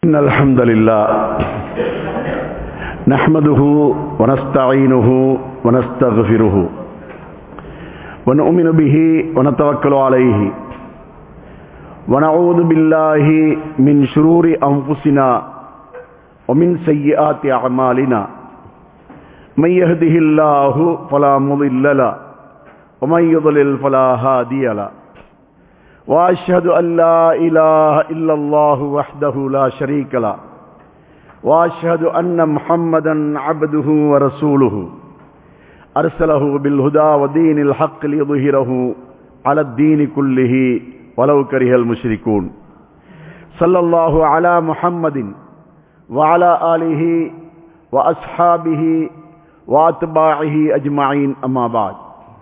إن الحمد لله نحمده ونستعينه ونستغفره ونؤمن به ونتوكل عليه ونعوذ بالله من شرور أنفسنا ومن سيئات أعمالنا من يهده الله فلا مضل له ومن يضلل فلا هادي له واشهد ان لا اله الا الله وحده لا شريك له واشهد ان محمدا عبده ورسوله ارسله بالهدى ودين الحق ليظهره على الدين كله ولو كره المشركون صلى الله على محمد وعلى اله واصحابه واتباعه اجمعين اما بعد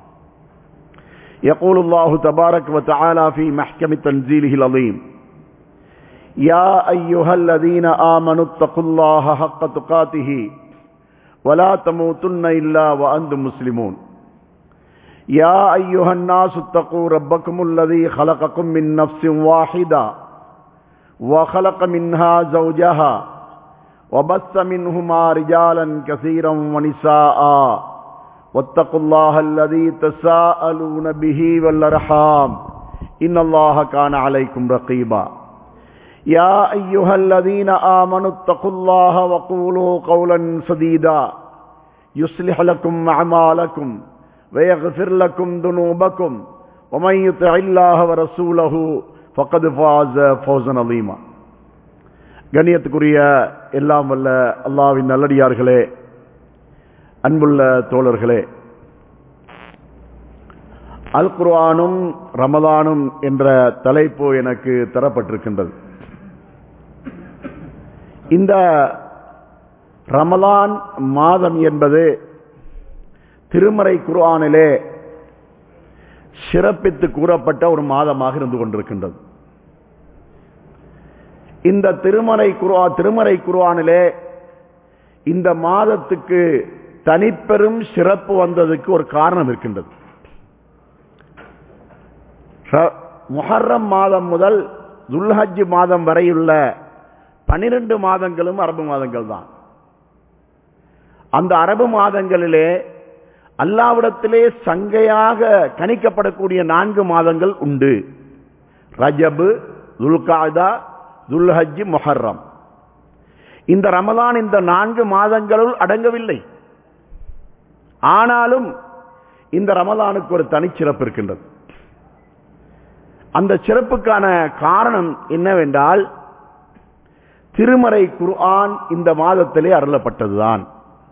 يقول الله تبارك وتعالى في محكم تنزيله العظيم يا أيها الذين آمنوا اتقوا الله حق تقاته ولا تموتن إلا وأنتم مسلمون يا أيها الناس اتقوا ربكم الذي خلقكم من نفس واحدة وخلق منها زوجها وبث منهما رجالا كثيرا ونساء واتقوا الله الذي تساءلون به والارحام ان الله كان عليكم رقيبا يا ايها الذين امنوا اتقوا الله وقولوا قولا سديدا يصلح لكم اعمالكم ويغفر لكم ذنوبكم ومن يطع الله ورسوله فقد فاز فوزا عظيما கண்ணியத்துக்குரிய எல்லாம் வல்ல அல்லாவின் நல்லடியார்களே அன்புள்ள தோழர்களே அல் குர்ஆனும் ரமதானும் என்ற தலைப்பு எனக்கு தரப்பட்டிருக்கின்றது இந்த ரமலான் மாதம் என்பது திருமறை குர்ஆனிலே சிறப்பித்து கூறப்பட்ட ஒரு மாதமாக இருந்து கொண்டிருக்கின்றது இந்த திருமறை குர்ஆ திருமறை குர்ஆனிலே இந்த மாதத்துக்கு தனிப்பெரும் சிறப்பு வந்ததுக்கு ஒரு காரணம் இருக்கின்றது முஹர்ரம் மாதம் முதல் துல்ஹஜ் மாதம் வரையுள்ள பனிரெண்டு மாதங்களும் அரபு மாதங்கள் தான் அந்த அரபு மாதங்களிலே அல்லாவிடத்திலே சங்கையாக கணிக்கப்படக்கூடிய நான்கு மாதங்கள் உண்டு ரஜபு துல்காதா துல்ஹஜ் மொஹர்ரம் இந்த ரமலான் இந்த நான்கு மாதங்களுள் அடங்கவில்லை ஆனாலும் இந்த ரமலானுக்கு ஒரு தனிச்சிறப்பு இருக்கின்றது அந்த சிறப்புக்கான காரணம் என்னவென்றால் திருமறை குர்ஆன் இந்த மாதத்திலே அருளப்பட்டதுதான்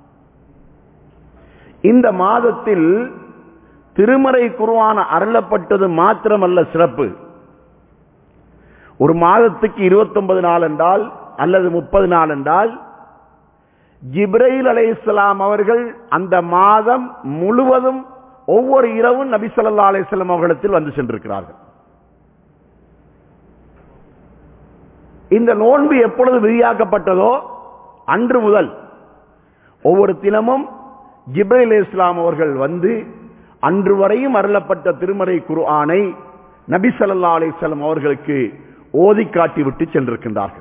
இந்த மாதத்தில் திருமறை குர்ஆன் அருளப்பட்டது மாத்திரமல்ல சிறப்பு ஒரு மாதத்துக்கு இருபத்தி ஒன்பது நாள் என்றால் அல்லது முப்பது நாள் என்றால் ஜிப்ரைல் அலை இஸ்லாம் அவர்கள் அந்த மாதம் முழுவதும் ஒவ்வொரு இரவும் நபி சொல்லா அலிஸ்லாம் அவர்களிடத்தில் வந்து சென்றிருக்கிறார்கள் இந்த நோன்பு எப்பொழுது விதியாக்கப்பட்டதோ அன்று முதல் ஒவ்வொரு தினமும் ஜிப்ரைல் இஸ்லாம் அவர்கள் வந்து அன்று வரையும் அருளப்பட்ட திருமறை குரு ஆணை நபி சொல்லா அலிஸ்லாம் அவர்களுக்கு ஓதி காட்டிவிட்டு சென்றிருக்கின்றார்கள்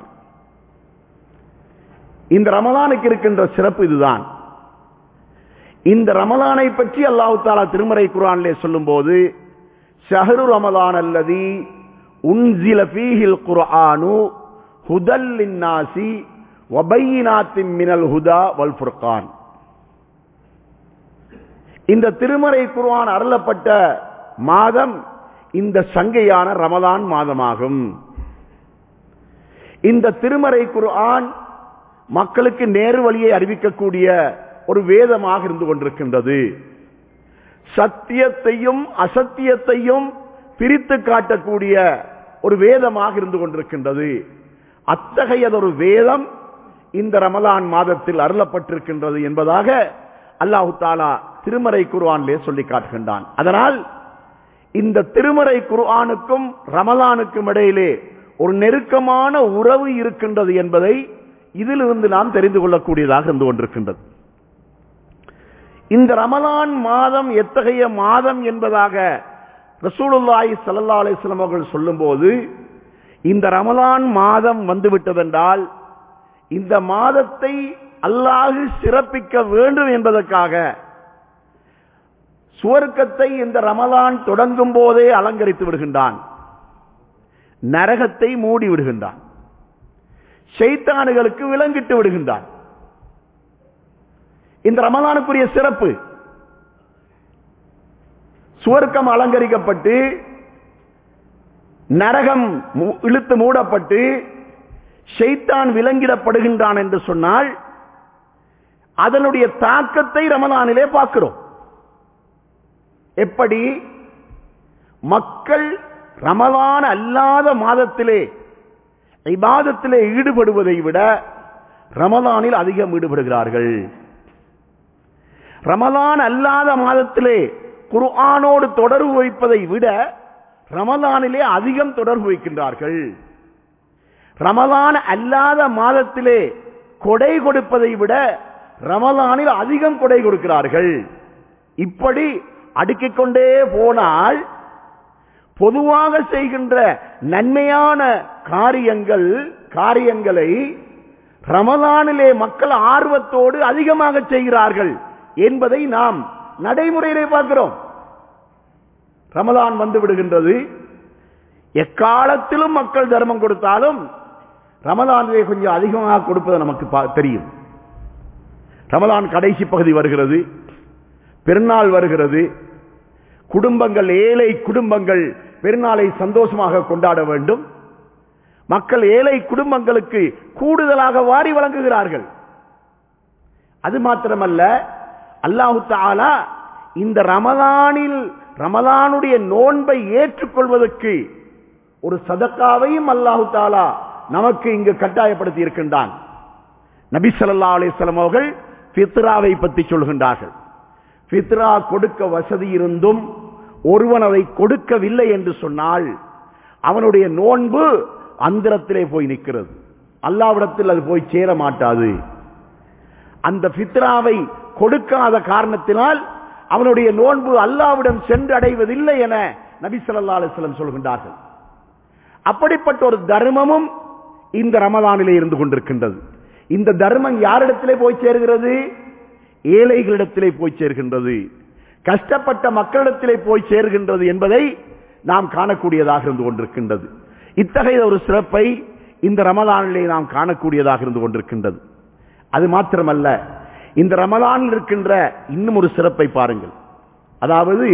இந்த ரமலானுக்கு இருக்கின்ற சிறப்பு இதுதான் இந்த ரமலானை பற்றி அல்லாஹு தாலா திருமறை குரானிலே சொல்லும் போது ஷஹரு ரமலான் அல்லதி உன்சில ஃபீஹில் குர்ஆனு ஹுதல் லின்னாசி வபையினாத்தின் மினல் ஹுதா வல் ஃபுர்கான் இந்த திருமறை குர்ஆன் அருளப்பட்ட மாதம் இந்த சங்கையான ரமலான் மாதமாகும் இந்த திருமறை குர்ஆன் மக்களுக்கு நேரு வழியை அறிவிக்கக்கூடிய ஒரு வேதமாக இருந்து கொண்டிருக்கின்றது சத்தியத்தையும் அசத்தியத்தையும் பிரித்து காட்டக்கூடிய ஒரு வேதமாக இருந்து கொண்டிருக்கின்றது அத்தகையதொரு வேதம் இந்த ரமலான் மாதத்தில் அருளப்பட்டிருக்கின்றது என்பதாக அல்லாஹு தாலா திருமறை குர்ஆனிலே சொல்லி காட்டுகின்றான் அதனால் இந்த திருமறை குர்ஆனுக்கும் ரமலானுக்கும் இடையிலே ஒரு நெருக்கமான உறவு இருக்கின்றது என்பதை இதிலிருந்து நாம் தெரிந்து கொள்ளக்கூடியதாக இருந்து கொண்டிருக்கின்றது இந்த ரமலான் மாதம் எத்தகைய மாதம் என்பதாக ரசூலுல்லாஹி ஸல்லல்லாஹு அலைஹி வஸல்லம் அவர்கள் சொல்லும்போது இந்த ரமலான் மாதம் வந்துவிட்டதென்றால் இந்த மாதத்தை அல்லாஹு சிறப்பிக்க வேண்டும் என்பதற்காக சுவர்க்கத்தை இந்த ரமலான் தொடங்கும் போதே அலங்கரித்து விடுகின்றான் நரகத்தை மூடி விடுகின்றான் ஷைத்தானுகளுக்கு விலங்கிட்டு விடுகின்றான் இந்த ரமலானுக்குரிய சிறப்பு சுவர்க்கம் அலங்கரிக்கப்பட்டு நரகம் மு- இழுத்து மூடப்பட்டு ஷைத்தான் விலங்கிடப்படுகின்றான் என்று சொன்னால் அதனுடைய தாக்கத்தை ரமலானிலே பார்க்கிறோம் எப்படி மக்கள் ரமலான் அல்லாத மாதத்திலே இபாதத்திலே ஈடுபடுவதை விட ரமலானில் அதிகம் ஈடுபடுகிறார்கள் ரமலான் அல்லாத மாதத்திலே குர்ஆனோடு தொடர்பு வைப்பதை விட ரமலானிலே அதிகம் தொடர்பு வைக்கின்றார்கள் ரமலான் அல்லாத மாதத்திலே கொடை கொடுப்பதை விட ரமலானில் அதிகம் கொடை கொடுக்கிறார்கள் இப்படி அடுக்கிக் கொண்டே போனால் பொதுவாக செய்கின்ற நன்மையான காரியங்கள் காரியங்களை ரமலானிலே மக்கள் ஆர்வத்தோடு அதிகமாக செய்கிறார்கள் என்பதை நாம் நடைமுறையிலே பார்க்கிறோம் ரமலான் வந்து விடுகின்றது எக்காலத்திலும் மக்கள் தர்மம் கொடுத்தாலும் ரமலானிலே கொஞ்சம் அதிகமாக கொடுப்பது நமக்கு பா- தெரியும் ரமலான் கடைசி பகுதி வருகிறது பெருநாள் வருகிறது குடும்பங்கள் ஏழை குடும்பங்கள் பெருநாளை சந்தோஷமாக கொண்டாட வேண்டும் மக்கள் ஏழை குடும்பங்களுக்கு கூடுதலாக வாரி வழங்குகிறார்கள் அது மாத்திரமல்ல அல்லாஹு தாலா இந்த ரமலானில் ரமலானுடைய நோன்பை ஏற்றுக்கொள்வதற்கு ஒரு சதக்காவையும் அல்லாஹு தாலா நமக்கு இங்கு கட்டாயப்படுத்தி இருக்கின்றான் நபி ஸல்லல்லாஹு அலைஹி வஸல்லம் அவர்கள் ஃபித்ராவை பற்றி சொல்கின்றார்கள் ஃபித்ரா கொடுக்க வசதி இருந்தும் ஒருவன் அதை கொடுக்கவில்லை என்று சொன்னால் அவனுடைய நோன்பு அந்தரத்திலே போய் நிற்கிறது அல்லாவிடத்தில் அது போய் சேர மாட்டாது அந்த ஃபித்ராவை கொடுக்காத காரணத்தினால் அவனுடைய நோன்பு அல்லாவிடம் சென்றடைவதில்லை என நபி ஸல்லல்லாஹு அலைஹி வஸல்லம் சொல்கின்றார்கள் அப்படிப்பட்ட ஒரு தர்மமும் இந்த ரமலானிலே இருந்து கொண்டிருக்கின்றது இந்த தர்மம் யாரிடத்திலே போய் சேர்கிறது ஏழைகளிடத்திலே போய் சேர்கின்றது கஷ்டப்பட்ட மக்களிடத்திலே போய் சேர்கின்றது என்பதை நாம் காணக்கூடியதாக இருந்து கொண்டிருக்கின்றது இத்தகைய ஒரு சிறப்பை இந்த ரமலானிலே நாம் காணக்கூடியதாக இருந்து கொண்டிருக்கின்றது அது மாத்திரமல்ல இந்த ரமலானில் இருக்கின்ற இன்னும் ஒரு சிறப்பை பாருங்கள் அதாவது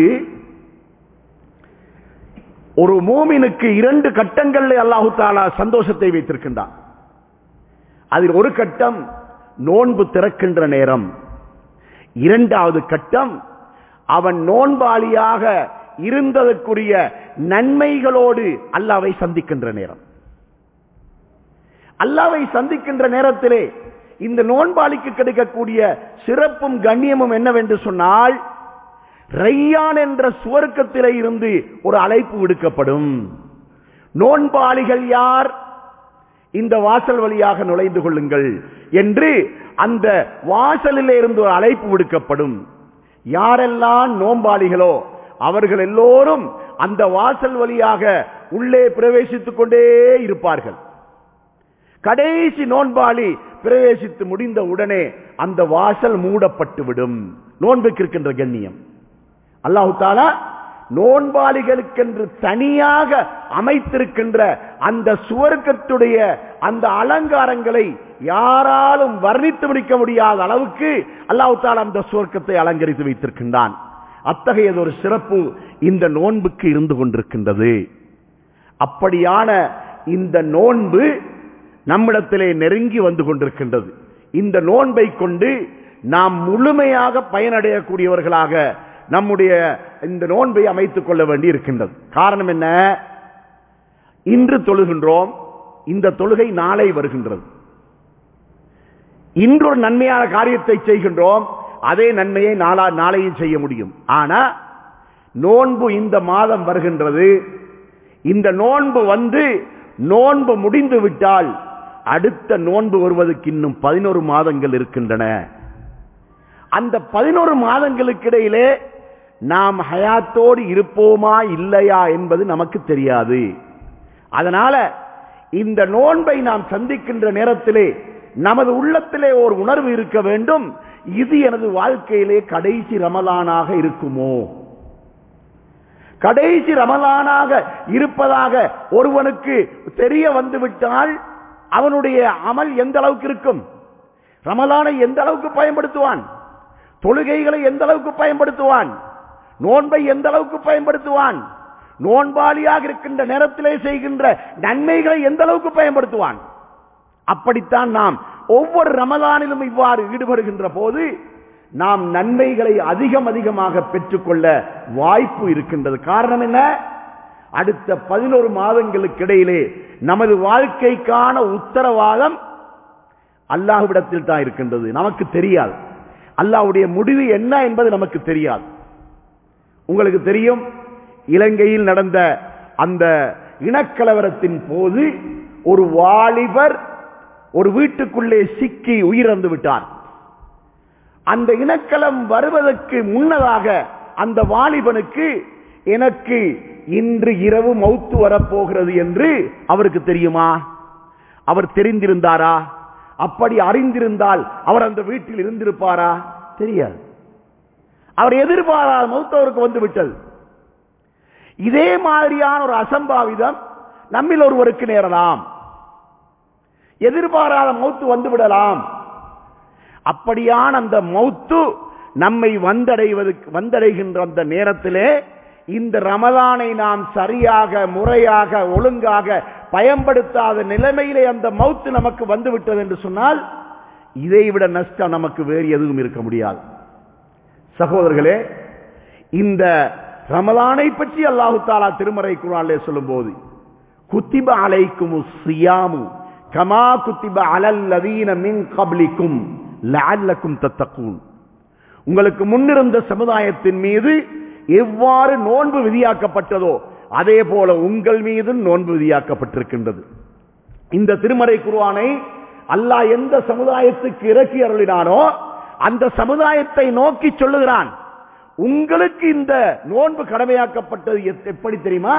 ஒரு மூமினுக்கு இரண்டு கட்டங்களில் அல்லாஹு தாலா சந்தோஷத்தை வைத்திருக்கின்றான் அதில் ஒரு கட்டம் நோன்பு திறக்கின்ற நேரம் இரண்டாவது கட்டம் அவன் நோன்பாளியாக இருந்ததற்குரிய நன்மைகளோடு அல்லாவை சந்திக்கின்ற நேரம் அல்லாவை சந்திக்கின்ற நேரத்திலே இந்த நோன்பாளிக்கு கிடைக்கக்கூடிய சிறப்பும் கண்ணியமும் என்னவென்று சொன்னால் ரையான் என்ற சுவர்க்கத்திலே இருந்து ஒரு அழைப்பு விடுக்கப்படும் நோன்பாளிகள் யார் இந்த வாசல் வழியாக நுழைந்து கொள்ளுங்கள் என்று அந்த வாசலிலே இருந்து ஒரு அழைப்பு விடுக்கப்படும் யாரெல்லாம் நோன்பாளிகளோ அவர்கள் எல்லோரும் அந்த வாசல் வழியாக உள்ளே பிரவேசித்துக் கொண்டே இருப்பார்கள் கடைசி நோன்பாளி பிரவேசித்து முடிந்த உடனே அந்த வாசல் மூடப்பட்டு விடும் நோன்புக்கு இருக்கின்ற கண்ணியம் அல்லாஹு தாலா நோன்பாளிகளுக்கென்று தனியாக அமைத்திருக்கின்ற அந்த சுவர்க்கத்துடைய அந்த அலங்காரங்களை யாராலும் வர்ணித்து முடிக்க முடியாத அளவுக்கு அல்லாஹு தாலா அந்த சுவர்க்கத்தை அலங்கரித்து வைத்திருக்கின்றான் அத்தகையது ஒரு சிறப்பு இந்த நோன்புக்கு இருந்து கொண்டிருக்கின்றது அப்படியான இந்த நோன்பு நம்மிடத்திலே நெருங்கி வந்து கொண்டிருக்கின்றது இந்த நோன்பை கொண்டு நாம் முழுமையாக பயனடையக்கூடியவர்களாக நம்முடைய இந்த நோன்பை அமைத்துக் கொள்ள வேண்டி இருக்கின்றது காரணம் என்ன இன்று தொழுகின்றோம் இந்த தொழுகை நாளை வருகின்றது இன்று ஒரு நன்மையான காரியத்தை செய்கின்றோம் அதே நன்மையை நாளா நாளையும் செய்ய முடியும் ஆனா நோன்பு இந்த மாதம் வருகின்றது இந்த நோன்பு வந்து நோன்பு முடிந்து விட்டால் அடுத்த நோன்பு வருவதற்கு இன்னும் பதினோரு மாதங்கள் இருக்கின்றன அந்த பதினோரு மாதங்களுக்கு இடையிலே நாம் ஹயாத்தோடு இருப்போமா இல்லையா என்பது நமக்கு தெரியாது அதனால இந்த நோன்பை நாம் சந்திக்கின்ற நேரத்திலே நமது உள்ளத்திலே ஒரு உணர்வு இருக்க வேண்டும் இது எனது வாழ்க்கையிலே கடைசி ரமலானாக இருக்குமோ கடைசி ரமலானாக இருப்பதாக ஒருவனுக்கு தெரிய வந்துவிட்டால் அவனுடைய அமல் எந்த அளவுக்கு இருக்கும் ரமலானை எந்த அளவுக்கு பயன்படுத்துவான் தொழுகைகளை எந்த அளவுக்கு பயன்படுத்துவான் நோன்பை எந்த அளவுக்கு பயன்படுத்துவான் நோன்பாளியாக இருக்கின்ற நேரத்திலே செய்கின்ற நன்மைகளை எந்த அளவுக்கு பயன்படுத்துவான் அப்படித்தான் நாம் ஒவ்வொரு ரமலானிலும் இவ்வாறு ஈடுபடுகின்ற போது நாம் நன்மைகளை அதிகம் அதிகமாக பெற்றுக்கொள்ள வாய்ப்பு இருக்கின்றது காரணம் என்ன அடுத்த பதினோரு மாதங்களுக்கு இடையிலே நமது வாழ்க்கைக்கான உத்தரவாதம் அல்லாஹ்விடத்தில் தான் இருக்கின்றது நமக்கு தெரியாது அல்லாஹ்வுடைய முடிவு என்ன என்பது நமக்கு தெரியாது உங்களுக்கு தெரியும் இலங்கையில் நடந்த அந்த இனக்கலவரத்தின் போது ஒரு வாலிபர் ஒரு வீட்டுக்குள்ளே சிக்கி உயிரிழந்து விட்டார் அந்த இனக்கலம் வருவதற்கு முன்னதாக அந்த வாலிபனுக்கு எனக்கு இன்று இரவு மௌத்து வரப்போகிறது என்று அவருக்கு தெரியுமா அவர் தெரிந்திருந்தாரா அப்படி அறிந்திருந்தால் அவர் அந்த வீட்டில் இருந்திருப்பாரா தெரியாது அவர் எதிர்பாராத மௌத்து அவருக்கு வந்து விட்டது இதே மாதிரியான ஒரு அசம்பாவிதம் நம்மில் ஒருவருக்கு நேரலாம் எதிர்பாராத மௌத்து வந்து விடலாம் அப்படியான அந்த மௌத்து நம்மை வந்தடைவதற்கு வந்தடைகின்ற அந்த நேரத்திலே இந்த ரமலானை நாம் சரியாக முறையாக ஒழுங்காக பயன்படுத்தாத நிலைமையிலே அந்த மௌத்து நமக்கு வந்துவிட்டது என்று சொன்னால் இதைவிட நஷ்டம் நமக்கு வேறு எதுவும் இருக்க முடியாது சகோதரர்களே இந்த ரமலானை பற்றி அல்லாஹு தாலா திருமறை குரானிலே சொல்லும் போது குத்திப அலைக்கும் சியாமு கமா குத்திப அலல்லதீன மின் கப்லிக்கும் லஅல்லக்கும் தத்தக்கூன் உங்களுக்கு முன்னிருந்த சமுதாயத்தின் மீது எவ்வாறு நோன்பு விதியாக்கப்பட்டதோ அதே போல உங்கள் மீதும் நோன்பு விதியாக்கப்பட்டிருக்கின்றது இந்த திருமறை குருவானை அல்லாஹ் எந்த சமுதாயத்துக்கு இறக்கி அருளினானோ அந்த சமுதாயத்தை நோக்கி சொல்லுகிறான் உங்களுக்கு இந்த நோன்பு கடமையாக்கப்பட்டது எத்- எப்படி தெரியுமா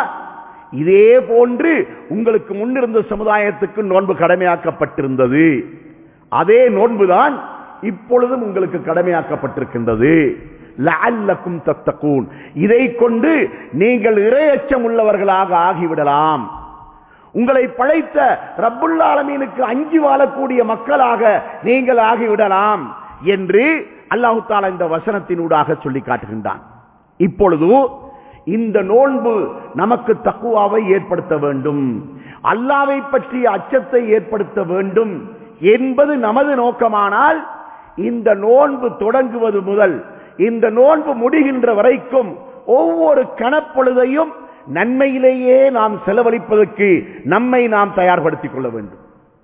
இதே போன்று உங்களுக்கு முன்னிருந்த சமுதாயத்துக்கு நோன்பு கடமையாக்கப்பட்டிருந்தது அதே நோன்புதான் இப்பொழுதும் உங்களுக்கு கடமையாக்கப்பட்டிருக்கின்றது லஅல்லக்கும் தத்தக்கூன் இதை கொண்டு நீங்கள் இரையச்சம் உள்ளவர்களாக ஆகிவிடலாம் உங்களை படைத்த ரப்புல் ஆலமீனுக்கு அஞ்சி வாழக்கூடிய மக்களாக நீங்கள் ஆகிவிடலாம் என்று அல்லாஹு தாலா இந்த வசனத்தினூடாக சொல்லி காட்டுகின்றான் இப்பொழுது இந்த நோன்பு நமக்கு தக்குவாவை ஏற்படுத்த வேண்டும் அல்லாவை பற்றிய அச்சத்தை ஏற்படுத்த வேண்டும் என்பது நமது நோக்கமானால் இந்த நோன்பு தொடங்குவது முதல் இந்த நோன்பு முடிகின்ற வரைக்கும் ஒவ்வொரு கணப்பொழுதையும் நன்மையிலேயே நாம் செலவழிப்பதற்கு நம்மை நாம் தயார்படுத்திக் கொள்ள வேண்டும்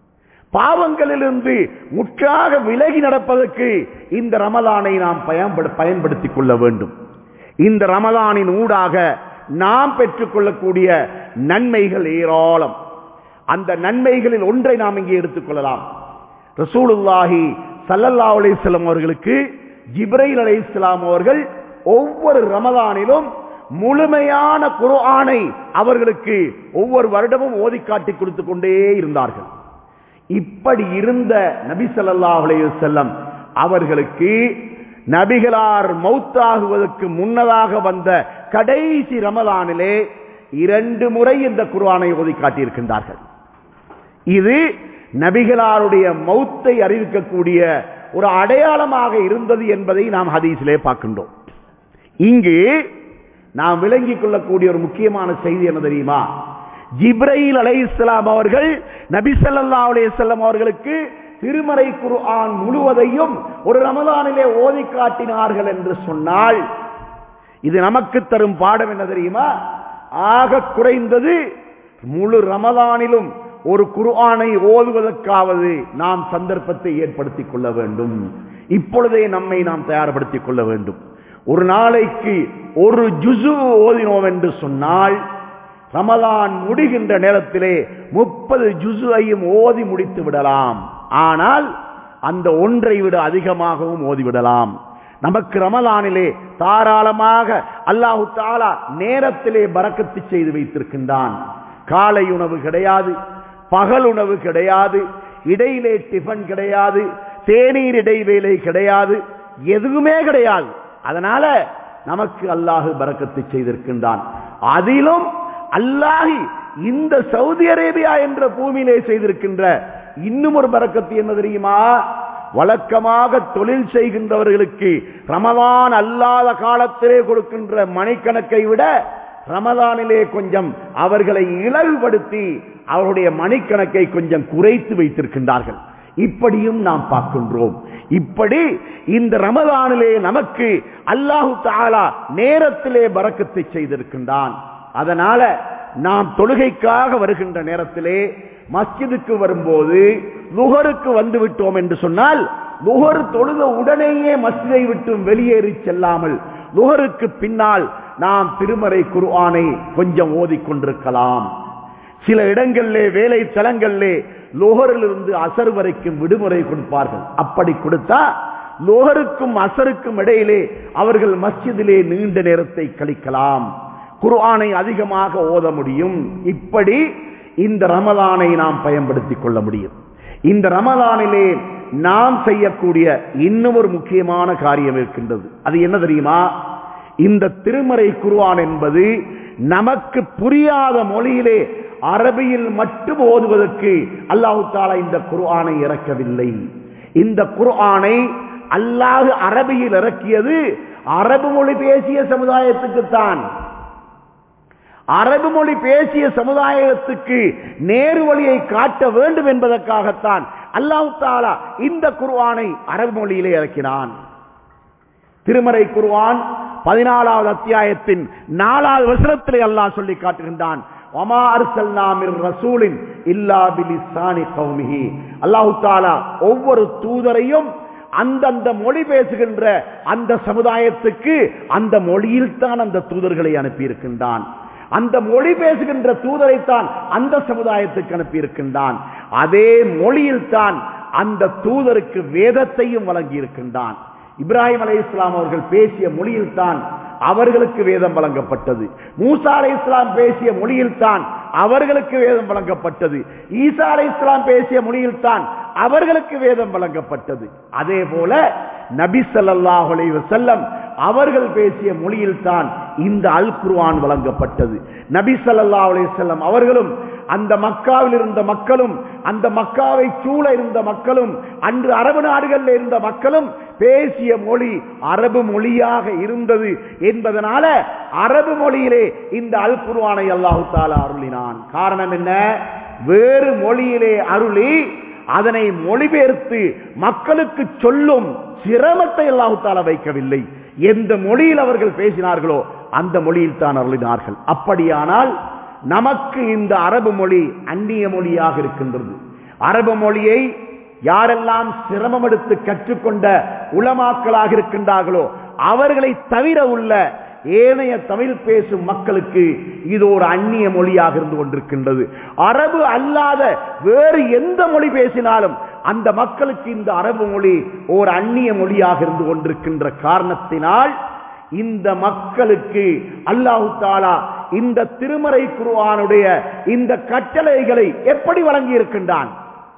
பாவங்களிலிருந்து முற்றாக விலகி நடப்பதற்கு இந்த ரமலானை நாம் பயன்படு- பயன்படுத்திக் கொள்ள வேண்டும் இந்த ரமலானின் ஊடாக நாம் பெற்றுக்கொள்ளக்கூடிய நன்மைகள் ஏராளம் அந்த நன்மைகளில் ஒன்றை நாம் இங்கே எடுத்துக்கொள்ளலாம் ரசூலுல்லாஹி ஸல்லல்லாஹு அலைஹி வஸல்லம் அவர்களுக்கு ஜிப்ரைல் அலைஹிஸ்ஸலாம் அவர்கள் ஒவ்வொரு ரமலானிலும் முழுமையான குர்ஆனை அவர்களுக்கு ஒவ்வொரு வருடமும் ஓதி காட்டி கொடுத்து கொண்டே இருந்தார்கள் இப்படி இருந்த நபி ஸல்லல்லாஹு அலைஹி வஸல்லம் அவர்களுக்கு நபிகளார் மௌத்தாகுவதற்கு முன்னதாக வந்த கடைசி ரமலானிலே இரண்டு முறை இந்த குர்ஆனை ஓதி காட்டியிருக்கின்றார்கள் இது நபிகளாருடைய மௌத்தை அறிவிக்கக்கூடிய ஒரு அடையாளமாக இருந்தது என்பதை நாம் ஹதீஸிலே பார்க்கின்றோம் இங்கு நாம் விளங்கிக் கொள்ளக்கூடிய ஒரு முக்கியமான செய்தி என்ன தெரியுமா ஜிப்ரைல் அலைஹிஸ்ஸலாம் அவர்கள் நபி ஸல்லல்லாஹு அலைஹி வஸல்லம் அவர்களுக்கு திருமறை குர்ஆன் முழுவதையும் ஒரு ரமலானிலே ஓதி காட்டினார்கள் என்று சொன்னால் இது நமக்கு தரும் பாடம் என்ன தெரியுமா ஆக குறைந்தது முழு ரமலானிலும் ஒரு குர்ஆனை ஓதுவதற்காவது நாம் சந்தர்ப்பத்தை ஏற்படுத்திக் கொள்ள வேண்டும் இப்பொழுதே நம்மை நாம் தயார்படுத்திக் கொள்ள வேண்டும் ஒரு நாளைக்கு ஒரு ஜுசு ஓதினோம் என்று சொன்னால் ரமலான் முடிகின்ற நேரத்திலே முப்பது ஜுசுவையும் ஓதி முடித்து விடலாம் ஆனால் அந்த ஒன்றை விட அதிகமாகவும் ஓதிவிடலாம் நமக்கு ரமலானிலே தாராளமாக அல்லாஹு தாலா நேரத்திலே பறக்கத்து செய்து வைத்திருக்கின்றான் காலை உணவு கிடையாது பகல் உணவு கிடையாது இடையிலே டிஃபன் கிடையாது தேநீர் இடைவேளை கிடையாது எதுவுமே கிடையாது அதனால நமக்கு அல்லாஹு பறக்கத்தை செய்திருக்கின்றான் அதிலும் அல்லாஹி இந்த சவுதி அரேபியா என்ற பூமியிலே செய்திருக்கின்ற இன்னும் ஒரு பறக்கத்து என்ன தெரியுமா வழக்கமாக தொழில் செய்கின்றவர்களுக்கு ரமதான் அல்லாத காலத்திலே கொடுக்கின்ற மணிக்கணக்கை விட ரமதானிலே கொஞ்சம் அவர்களை இழவுபடுத்தி அவருடைய மணிக்கணக்கை கொஞ்சம் குறைத்து வைத்திருக்கின்றார்கள் இப்படியும் நாம் பார்க்கின்றோம் இப்படி இந்த ரமதானிலே நமக்கு அல்லாஹு தாலா நேரத்திலே பறக்கத்தை செய்திருக்கின்றான் அதனால நாம் தொழுகைக்காக வருகின்ற நேரத்திலே மஸ்ஜிதுக்கு வரும்போது லுகருக்கு வந்து விட்டோம் என்று சொன்னால் லுகர் தொழுத உடனேயே மஸ்ஜிதை விட்டு வெளியேறி செல்லாமல் லுகருக்கு பின்னால் நாம் திருமறை குர்ஆனை கொஞ்சம் ஓதிக்கொண்டிருக்கலாம் சில இடங்களிலே வேலை தலங்களிலே லோகரிலிருந்து அசர் வரைக்கும் விடுமுறை கொடுப்பார்கள் அப்படி கொடுத்தா லோகருக்கும் அசருக்கும் இடையிலே அவர்கள் மஸ்ஜிதிலே நீண்ட நேரத்தை கழிக்கலாம் குர்ஆனை அதிகமாக ஓத முடியும் இப்படி இந்த ரமலானை நாம் பயன்படுத்திக் கொள்ள முடியும் இந்த ரமலானிலே நாம் செய்யக்கூடிய இன்னும் ஒரு முக்கியமான காரியம் இருக்கின்றது அது என்ன தெரியுமா இந்த திருமறை குர்ஆன் என்பது நமக்கு புரியாத மொழியிலே அரபியில் மட்டும் ஓதுவதற்கு அல்லாஹு தாலா இந்த குர்ஆனை இறக்கவில்லை இந்த குர்ஆனை அல்லாஹ் அரபியில் இறக்கியது அரபு மொழி பேசிய சமுதாயத்துக்குத்தான் அரபு மொழி பேசிய சமுதாயத்துக்கு நேரு வழியை காட்ட வேண்டும் என்பதற்காகத்தான் அல்லாஹு தாலா இந்த குர்ஆனை அரபு மொழியிலே இறக்கினான் திருமறை குர்ஆன் பதினாலாவது அத்தியாயத்தின் நாலாவது வசனத்திலே அல்லாஹ் சொல்லி காட்டுகின்றான் அல்லாஹு தாலா ஒவ்வொரு தூதரையும் அந்தந்த மொழி பேசுகின்ற அந்த சமுதாயத்துக்கு அந்த மொழியில் தான் அந்த தூதர்களை அனுப்பியிருக்கின்றான் அந்த மொழி பேசுகின்ற தூதரைத்தான் அந்த சமுதாயத்துக்கு அனுப்பியிருக்கின்றான் அதே மொழியில் தான் அந்த தூதருக்கு வேதத்தையும் வழங்கி இருக்கின்றான் இப்ராஹிம் அலை இஸ்லாம் அவர்கள் பேசிய மொழியில் தான் அவர்களுக்கு வேதம் வழங்கப்பட்டது மூசா அலை இஸ்லாம் பேசிய மொழியில் தான் அவர்களுக்கு வேதம் வழங்கப்பட்டது ஈசா அலை இஸ்லாம் பேசிய மொழியில் தான் அவர்களுக்கு வேதம் வழங்கப்பட்டது அதே போல நபி ஸல்லல்லாஹு அலைஹி வஸல்லம் அவர்கள் பேசிய மொழியில் தான் இந்த அல் குர்ஆன் வழங்கப்பட்டது நபி ஸல்லல்லாஹு அலைஹி வஸல்லம் அவர்களும் அந்த மக்காவில் இருந்த மக்களும் அந்த மக்காவை சூழ இருந்த மக்களும் அன்று அரபு நாடுகளில் இருந்த மக்களும் பேசிய மொழி அரபு மொழியாக இருந்தது என்பதனால அரபு மொழியிலே இந்த அல் குர்ஆனை அல்லாஹு தாலா அருளினான் காரணம் என்ன வேறு மொழியிலே அருளி அதனை மொழிபெயர்த்து மக்களுக்கு சொல்லும் சிரமத்தை அல்லாஹு தாலா வைக்கவில்லை எந்த மொழியில் அவர்கள் பேசினார்களோ அந்த மொழியில் தான் அருளினார்கள் அப்படியானால் நமக்கு இந்த அரபு மொழி அந்நிய மொழியாக இருக்கின்றது அரபு மொழியை யாரெல்லாம் சிரமம் எடுத்து கற்றுக்கொண்ட உளமாக்களாக இருக்கின்றார்களோ அவர்களை தவிர உள்ள ஏனைய தமிழ் பேசும் மக்களுக்கு இது ஒரு அந்நிய மொழியாக இருந்து கொண்டிருக்கின்றது அரபு அல்லாத வேறு எந்த மொழி பேசினாலும் அந்த மக்களுக்கு இந்த அரபு மொழி ஒரு அந்நிய மொழியாக இருந்து கொண்டிருக்கின்ற காரணத்தினால் இந்த மக்களுக்கு அல்லாஹு தாலா இந்த திருமறை குருவானுடைய இந்த கட்டளைகளை எப்படி வழங்கி இருக்கின்றான்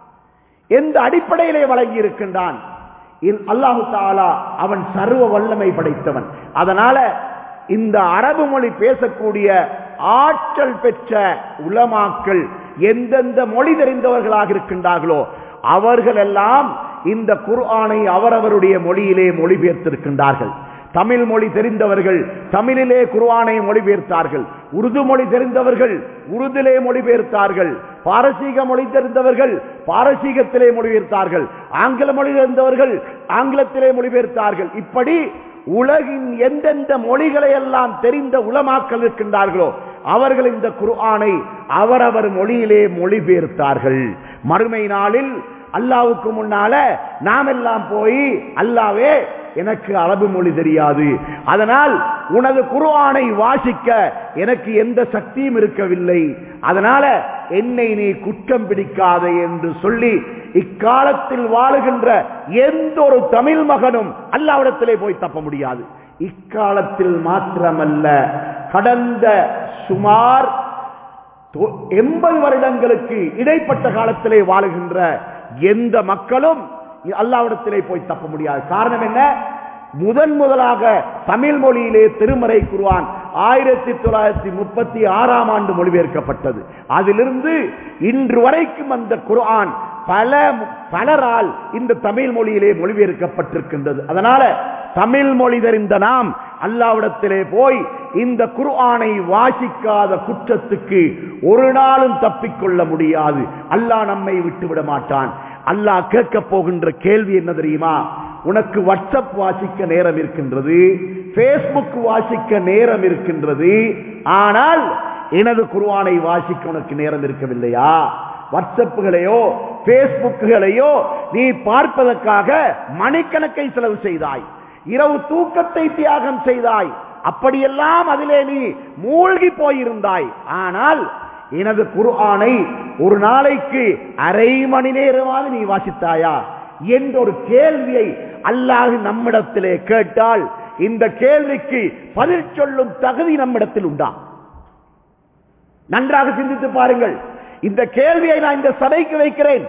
எந்த அடிப்படையிலே வழங்கி இருக்கின்றான் அல்லாஹு தாலா அவன் சர்வ வல்லமை படைத்தவன் அதனால இந்த அரபு மொழி பேசக்கூடிய ஆற்றல் பெற்ற உலமாக்கள் எந்தெந்த மொழி தெரிந்தவர்களாக இருக்கின்றார்களோ அவர்கள் எல்லாம் இந்த குர்ஆனை அவரவருடைய மொழியிலே மொழிபெயர்த்திருக்கின்றார்கள் தமிழ் மொழி தெரிந்தவர்கள் தமிழிலே குர்ஆனை மொழிபெயர்த்தார்கள் உருது மொழி தெரிந்தவர்கள் உருதிலே மொழிபெயர்த்தார்கள் பாரசீக மொழி தெரிந்தவர்கள் பாரசீகத்திலே மொழிபெயர்த்தார்கள் ஆங்கில மொழி தெரிந்தவர்கள் ஆங்கிலத்திலே மொழிபெயர்த்தார்கள் இப்படி உலகின் எந்தெந்த மொழிகளை எல்லாம் தெரிந்த உலமாக்கல் இருக்கின்றார்களோ அவர்கள் இந்த குர்ஆனை அவரவர் மொழியிலே மொழிபெயர்த்தார்கள் மறுமை நாளில் அல்லாவுக்கு முன்னால நாம் எல்லாம் போய் அல்லாவே எனக்கு அரபு மொழி தெரியாது அதனால் உனது குர்ஆனை வாசிக்க எனக்கு எந்த சக்தியும் இருக்கவில்லை அதனால என்னை நீ குற்றம் பிடிக்காதே என்று சொல்லி இக்காலத்தில் வாழுகின்ற எந்த ஒரு தமிழ் மகனும் அல்லாவிடத்திலே போய் தப்ப முடியாது இக்காலத்தில் மாத்திரமல்ல கடந்த சுமார் எண்பது வருடங்களுக்கு இடைப்பட்ட காலத்திலே வாழுகின்ற எந்த மக்களும் அல்லாவிடத்திலே போய் தப்ப முடியாது காரணம் என்ன முதன் முதலாக தமிழ் மொழியிலே திருமறை குருவான் ஆயிரத்தி தொள்ளாயிரத்தி முப்பத்தி ஆறாம் ஆண்டு மொழிபெயர்க்கப்பட்டது அதிலிருந்து இன்று வரைக்கும் அந்த குர்ஆன் பல பலரால் இந்த தமிழ் மொழியிலே மொழிபெயர்க்கப்பட்டிருக்கின்றது அதனால தமிழ் மொழி தெரிந்த நாம் அல்லாவிடத்திலே போய் இந்த குர்ஆனை வாசிக்காத குற்றத்துக்கு ஒரு நாளும் தப்பிக்கொள்ள முடியாது அல்லாஹ் நம்மை விட்டுவிட மாட்டான் அல்லாஹ் கேட்க போகின்ற கேள்வி என்ன தெரியுமா உனக்கு வாட்ஸ்அப் வாசிக்க நேரம் இருக்கின்றது பேஸ்புக் வாசிக்க நேரம் இருக்கின்றது ஆனால் எனது குருவானை வாசிக்க உனக்கு நேரம் இருக்கவில்லையா வாட்ஸ்அப்புகளையோ பேஸ்புக்குகளையோ நீ பார்ப்பதற்காக மணிக்கணக்கை செலவு செய்தாய் இரவு தூக்கத்தை தியாகம் செய்தாய் அப்படியெல்லாம் அதிலே நீ மூழ்கி போயிருந்தாய் ஆனால் எனது குர்ஆனை ஒரு நாளைக்கு அரை மணி நேரமாவது நீ வாசித்தாயா என்ற ஒரு கேள்வியை அல்லாஹ் நம்மிடத்திலே கேட்டால் இந்த கேள்விக்கு பதில் சொல்லும் தகுதி நம்மிடத்தில் உண்டா நன்றாக சிந்தித்து பாருங்கள் இந்த கேள்வியை நான் இந்த சபைக்கு வைக்கிறேன்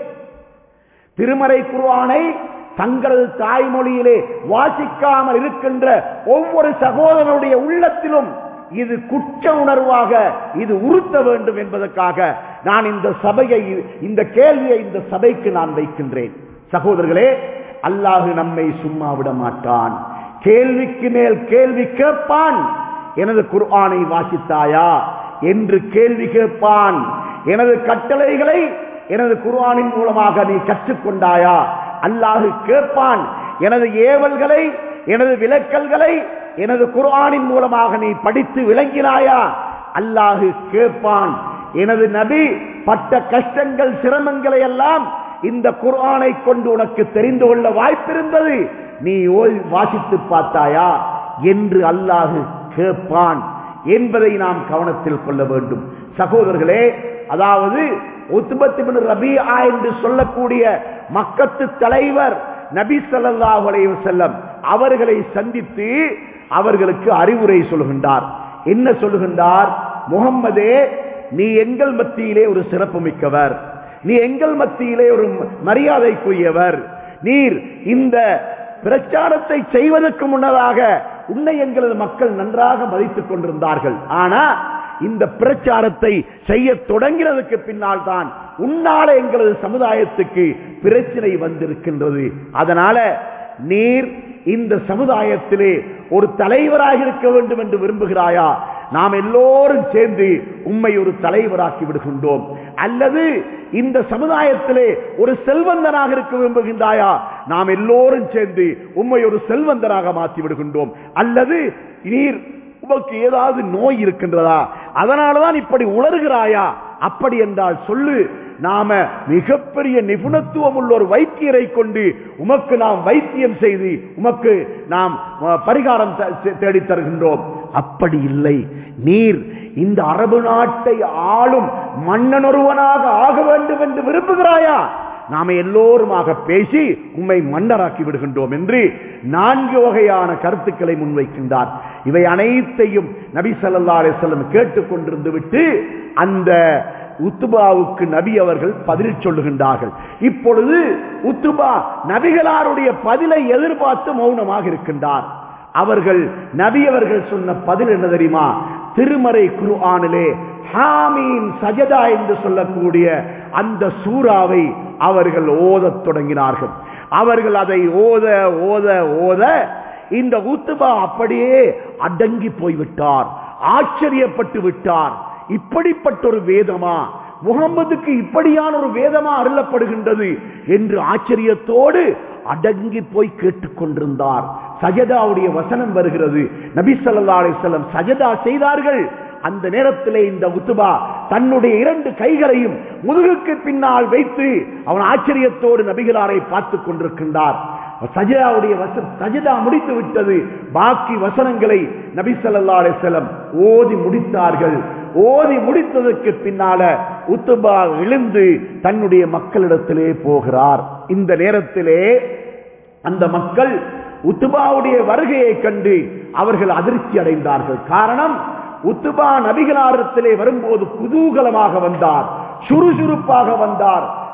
திருமறை குருவானை தங்களது தாய்மொழியிலே வாசிக்காமல் இருக்கின்ற ஒவ்வொரு சகோதரனுடைய உள்ளத்திலும் இது குற்ற உணர்வாக இது உறுத்த வேண்டும் என்பதற்காக நான் இந்த சபையை இந்த கேள்வியை இந்த சபைக்கு நான் வைக்கின்றேன் சகோதரர்களே அல்லாஹு நம்மை சும்மா விட மாட்டான் கேள்விக்கு மேல் கேள்வி கேட்பான் எனது குர்ஆனை வாசித்தாயா என்று கேள்வி கேட்பான் எனது கட்டளைகளை எனது குர்ஆனின் மூலமாக நீ கற்றுக்கொண்டாயா அல்லாஹு கேட்பான் எனது ஏவல்களை எனது விலக்கல்களை எனது குர்ஆனின் மூலமாக நீ படித்து விளங்கினாயா அல்லாஹு கேட்பான் எனது நபி பட்ட கஷ்டங்கள் சிரமங்களை எல்லாம் இந்த குர்ஆனை கொண்டு உனக்கு தெரிந்து கொள்ள வாய்ப்பிருந்தது நீ ஓய் வாசித்து பார்த்தாயா என்று அல்லாஹு கேட்பான் என்பதை நாம் கவனத்தில் கொள்ள வேண்டும் சகோதரர்களே அதாவது உத்பத்து ரபியா என்று சொல்லக்கூடிய மக்கத்து தலைவர் நபி ஸல்லல்லாஹு அலைஹி வஸல்லம் அவர்களை சந்தித்து அவர்களுக்கு அறிவுரை சொல்கின்றார் என்ன சொல்லுகின்றார் முகம்மதே நீ எங்கள் மத்தியிலே ஒரு சிறப்பு மிக்கவர் நீ எங்கள் மத்தியிலே ஒரு மரியாதைக்குரியவர் நீர் இந்த பிரச்சாரத்தை செய்வதற்கு முன்னதாக உன்னை எங்களது மக்கள் நன்றாக மதித்துக் கொண்டிருந்தார்கள் ஆனா இந்த பிரச்சாரத்தை செய்ய தொடங்கினதுக்கு பின்னால் தான் உன்னால எங்களது சமுதாயத்துக்கு பிரச்சனை வந்திருக்கின்றது அதனால நீர் இந்த சமுதாயத்திலே ஒரு தலைவராக இருக்க வேண்டும் என்று விரும்புகிறாயா நாம் எல்லோரும் சேர்ந்து உண்மை ஒரு தலைவராக்கி விடுகின்றோம் அல்லது இந்த சமுதாயத்திலே ஒரு செல்வந்தனாக இருக்க விரும்புகின்றாயா நாம் எல்லோரும் சேர்ந்து உண்மை ஒரு செல்வந்தராக மாற்றி விடுகின்றோம் அல்லது நீர் உமக்கு ஏதாவது நோய் இருக்கின்றதா அதனாலதான் இப்படி உளறுகிறாயா அப்படி என்றால் சொல்லு நாம மிகப்பெரிய நிபுணத்துவம் உள்ள ஒரு வைத்தியரை கொண்டு உமக்கு நாம் வைத்தியம் செய்து உமக்கு நாம் பரிகாரம் தேடித் தருகின்றோம் அப்படி இல்லை நீர் இந்த அரபு நாட்டை ஆளும் மன்னனொருவனாக ஆக வேண்டும் என்று விரும்புகிறாயா நாம எல்லோருமாக பேசி உண்மை மன்னராக்கி விடுகின்றோம் என்று நான்கு வகையான கருத்துக்களை முன்வைக்கின்றார் இவை அனைத்தையும் நபி சல்லா அலிசல்லம் கேட்டுக்கொண்டிருந்து விட்டு அந்த உத்துபாவுக்கு நபி அவர்கள் பதில் சொல்லுகின்றார்கள் இப்பொழுது உத்துபா நபிகளாருடைய பதிலை எதிர்பார்த்து மௌனமாக இருக்கின்றார் அவர்கள் நபி அவர்கள் சொன்ன பதில் என்ன தெரியுமா திருமறை குருஆனிலே ஹாமீன் சஜதா என்று சொல்லக்கூடிய அந்த சூறாவை அவர்கள் ஓதத் தொடங்கினார்கள் அவர்கள் அதை ஓத ஓத ஓத இந்த ஊத்துபா அப்படியே அடங்கி போய்விட்டார் ஆச்சரியப்பட்டு விட்டார் இப்படிப்பட்ட ஒரு வேதமா முகம்மதுக்கு இப்படியான ஒரு வேதமா அருளப்படுகின்றது என்று ஆச்சரியத்தோடு அடங்கி போய் கேட்டுக்கொண்டிருந்தார் சஜதாவுடைய வசனம் வருகிறது நபி சல்லா அலிஸ்லம் சஜதா செய்தார்கள் அந்த நேரத்திலே இந்த உத்துபா தன்னுடைய இரண்டு கைகளையும் முதுகுக்கு பின்னால் வைத்து அவன் ஆச்சரியத்தோடு நபிகளாரை பார்த்துக் கொண்டிருக்கின்றார் சஜிதாவுடைய வசம் சஜிதா முடித்து விட்டது பாக்கி வசனங்களை நபி சல்லா அலிஸ்லம் ஓதி முடித்தார்கள் ஓதி முடித்ததற்கு பின்னால உத்துபா எழுந்து தன்னுடைய மக்களிடத்திலே போகிறார் இந்த நேரத்திலே அந்த மக்கள் உத்துபாவுடைய வருகையை கண்டு அவர்கள் அதிர்ச்சி அடைந்தார்கள் காரணம் உத்துபா நபிகளாரத்திலே வரும்போது குதூகலமாக வந்தார் சுறுசுறுப்பாக வந்தார்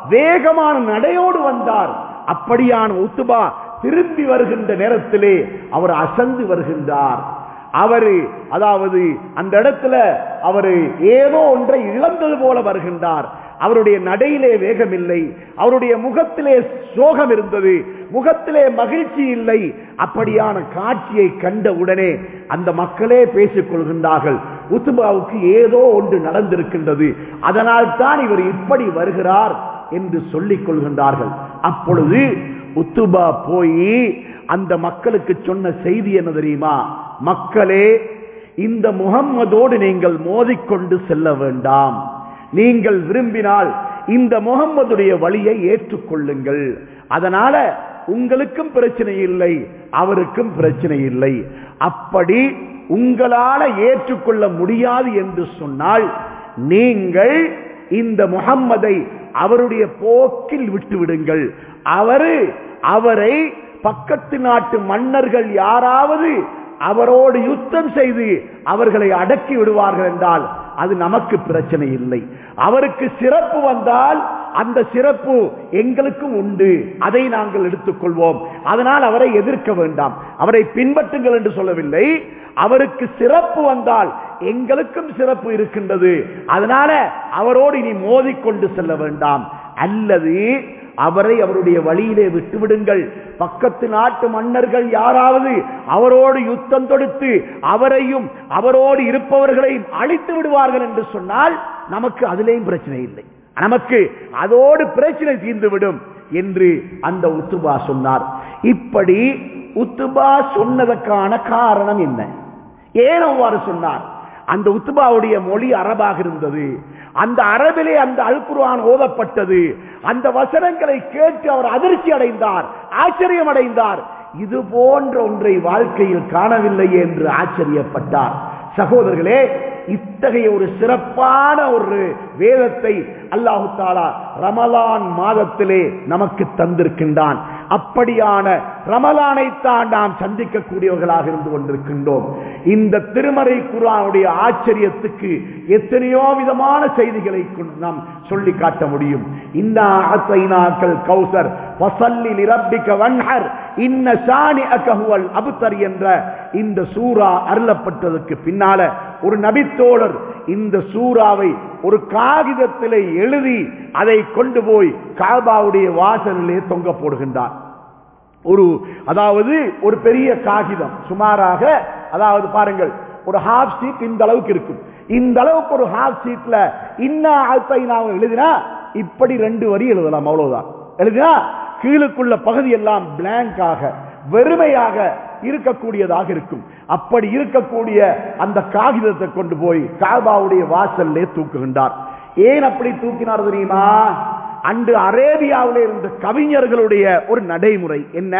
வேகமான நடையோடு வந்தார் அப்படியான உத்துபா திரும்பி வருகின்ற நேரத்திலே அவர் அசந்து வருகின்றார் அவரு அதாவது அந்த இடத்துல அவரு ஏதோ ஒன்றை இழந்தது போல வருகின்றார் அவருடைய நடையிலே வேகமில்லை அவருடைய முகத்திலே சோகம் இருந்தது முகத்திலே மகிழ்ச்சி இல்லை அப்படியான காட்சியை கண்ட உடனே அந்த மக்களே பேசிக் கொள்கின்றார்கள் உத்துபாவுக்கு ஏதோ ஒன்று நடந்திருக்கின்றது அதனால் தான் இவர் இப்படி வருகிறார் என்று சொல்லிக் கொள்கின்றார்கள் அப்பொழுது உத்துபா போய் அந்த மக்களுக்கு சொன்ன செய்தி என்ன தெரியுமா மக்களே இந்த முகம்மதோடு நீங்கள் மோதிக்கொண்டு செல்ல வேண்டாம் நீங்கள் விரும்பினால் இந்த முகம்மதுடைய வழியை ஏற்றுக்கொள்ளுங்கள் அதனால உங்களுக்கும் பிரச்சனை இல்லை அவருக்கும் பிரச்சனை இல்லை அப்படி உங்களால ஏற்றுக்கொள்ள முடியாது என்று சொன்னால் நீங்கள் இந்த முகம்மதை அவருடைய போக்கில் விட்டுவிடுங்கள் அவரு அவரை பக்கத்து நாட்டு மன்னர்கள் யாராவது அவரோடு யுத்தம் செய்து அவர்களை அடக்கி விடுவார்கள் என்றால் அது நமக்கு பிரச்சனை இல்லை அவருக்கு சிறப்பு வந்தால் அந்த சிறப்பு எங்களுக்கும் உண்டு அதை நாங்கள் எடுத்துக்கொள்வோம் அதனால் அவரை எதிர்க்க வேண்டாம் அவரை பின்பற்றுங்கள் என்று சொல்லவில்லை அவருக்கு சிறப்பு வந்தால் எங்களுக்கும் சிறப்பு இருக்கின்றது அதனால அவரோடு இனி மோதிக்கொண்டு செல்ல வேண்டாம் அல்லது அவரை அவருடைய வழியிலே விட்டுவிடுங்கள் பக்கத்து நாட்டு மன்னர்கள் யாராவது அவரோடு யுத்தம் தொடுத்து அவரையும் அவரோடு இருப்பவர்களையும் அழித்து விடுவார்கள் என்று சொன்னால் நமக்கு அதிலேயும் பிரச்சனை இல்லை நமக்கு அதோடு பிரச்சனை தீர்ந்துவிடும் என்று அந்த உத்துபா சொன்னார் இப்படி உத்துபா சொன்னதற்கான காரணம் என்ன ஏன் அவ்வாறு சொன்னார் அந்த உத்துபாவுடைய மொழி அரபாக இருந்தது அந்த அரபிலே அந்த அல்குர்ஆன் ஓதப்பட்டது அந்த வசனங்களை கேட்டு அவர் அதிர்ச்சி அடைந்தார் ஆச்சரியம் அடைந்தார் இது போன்ற ஒன்றை வாழ்க்கையில் காணவில்லை என்று ஆச்சரியப்பட்டார் சகோதரர்களே இத்தகைய ஒரு சிறப்பான ஒரு வேதத்தை அல்லாஹு தாலா ரமலான் மாதத்திலே நமக்கு தந்திருக்கின்றான் அப்படியான ரமலானை தான் நாம் சந்திக்கக்கூடியவர்களாக இருந்து கொண்டிருக்கின்றோம் இந்த திருமறை குரானுடைய ஆச்சரியத்துக்கு எத்தனையோ விதமான செய்திகளை நாம் சொல்லி காட்ட முடியும் இன்னாக்கள் கௌசர் வசல்லி நிரப்பிக்க வன்ஹர் இன்ன சாணி அகஹுவல் அபுத்தர் என்ற இந்த சூரா அருளப்பட்டதற்கு பின்னால ஒரு நபித்தோழர் இந்த சூறாவை ஒரு காகிதத்திலே எழுதி அதை கொண்டு போய் காபாவுடைய வாசலிலே தொங்க போடுகின்றார் ஒரு அதாவது ஒரு பெரிய காகிதம் சுமாராக அதாவது பாருங்கள் ஒரு ஹாஃப் சீட் இந்த அளவுக்கு இருக்கும் இந்த அளவுக்கு ஒரு ஹாஃப் சீட்ல இன்னா ஆழ்த்தை நாம் எழுதினா இப்படி ரெண்டு வரி எழுதலாம் அவ்வளவுதான் எழுதினா கீழுக்குள்ள பகுதி எல்லாம் பிளாங்காக வெறுமையாக இருக்கக்கூடியதாக இருக்கும் அப்படி இருக்கக்கூடிய அந்த காகிதத்தை கொண்டு போய் காபாவுடைய வாசல்லே தூக்குகின்றார் ஏன் அப்படி தூக்கினார் தெரியுமா அன்று அரேபியாவில் இருந்த கவிஞர்களுடைய ஒரு நடைமுறை என்ன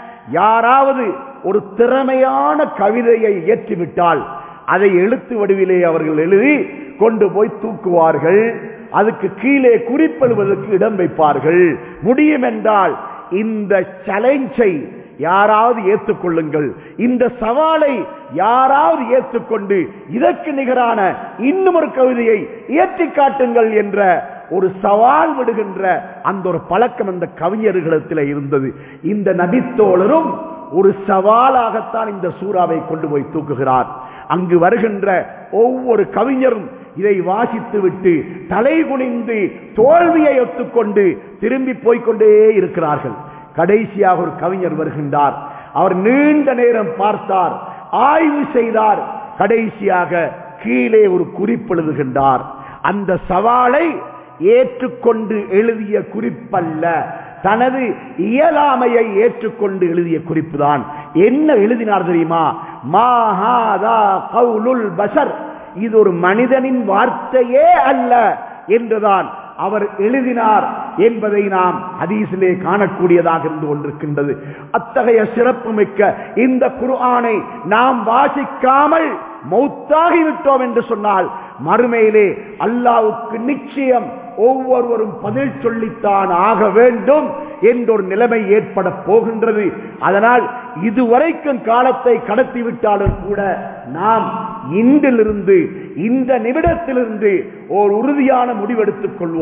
யாராவது ஒரு திறமையான கவிதையை இயற்றிவிட்டால் அதை எழுத்து வடிவிலே அவர்கள் எழுதி கொண்டு போய் தூக்குவார்கள் அதுக்கு கீழே குறிப்பெழுவதற்கு இடம் வைப்பார்கள் முடியும் என்றால் இந்த சேலஞ்சை யாராவது ஏற்றுக்கொள்ளுங்கள் இந்த சவாலை யாராவது ஏற்றுக்கொண்டு இதற்கு நிகரான இன்னும் ஒரு கவிதையை இயற்றி காட்டுங்கள் என்ற ஒரு சவால் விடுகின்ற அந்த ஒரு பழக்கம் அந்த கவிஞர்களிடத்தில் இருந்தது இந்த நபித்தோழரும் ஒரு சவாலாகத்தான் இந்த சூறாவை கொண்டு போய் தூக்குகிறார் அங்கு வருகின்ற ஒவ்வொரு கவிஞரும் இதை வாசித்து விட்டு தலை குனிந்து தோல்வியை ஒத்துக்கொண்டு திரும்பி போய்கொண்டே இருக்கிறார்கள் கடைசியாக ஒரு கவிஞர் வருகின்றார் அவர் நீண்ட நேரம் பார்த்தார் ஆய்வு செய்தார் கடைசியாக கீழே ஒரு குறிப்பெழுதுகின்றார் அந்த சவாலை ஏற்றுக்கொண்டு எழுதிய குறிப்பல்ல தனது இயலாமையை ஏற்றுக்கொண்டு எழுதிய குறிப்பு தான் என்ன எழுதினார் தெரியுமா மாஹாதா கவுலுல் பஷர் இது ஒரு மனிதனின் வார்த்தையே அல்ல என்றுதான் அவர் எழுதினார் என்பதை நாம் ஹதீஸிலே காணக்கூடியதாக இருந்து கொண்டிருக்கின்றது அத்தகைய சிறப்பு மிக்க இந்த குர்ஆனை நாம் வாசிக்காமல் மௌத்தாகிவிட்டோம் என்று சொன்னால் மறுமையிலே அல்லாவுக்கு நிச்சயம் ஒவ்வொருவரும் பதில் சொல்லித்தான் ஆக வேண்டும் என்ற ஒரு நிலைமை ஏற்பட போகின்றது அதனால் இதுவரைக்கும் காலத்தை கடத்திவிட்டாலும் கூட நாம் இன்றிலிருந்து இந்த நிமிடத்திலிருந்து ஓர் உறுதியான முடிவெடுத்துக் கொள்வோம்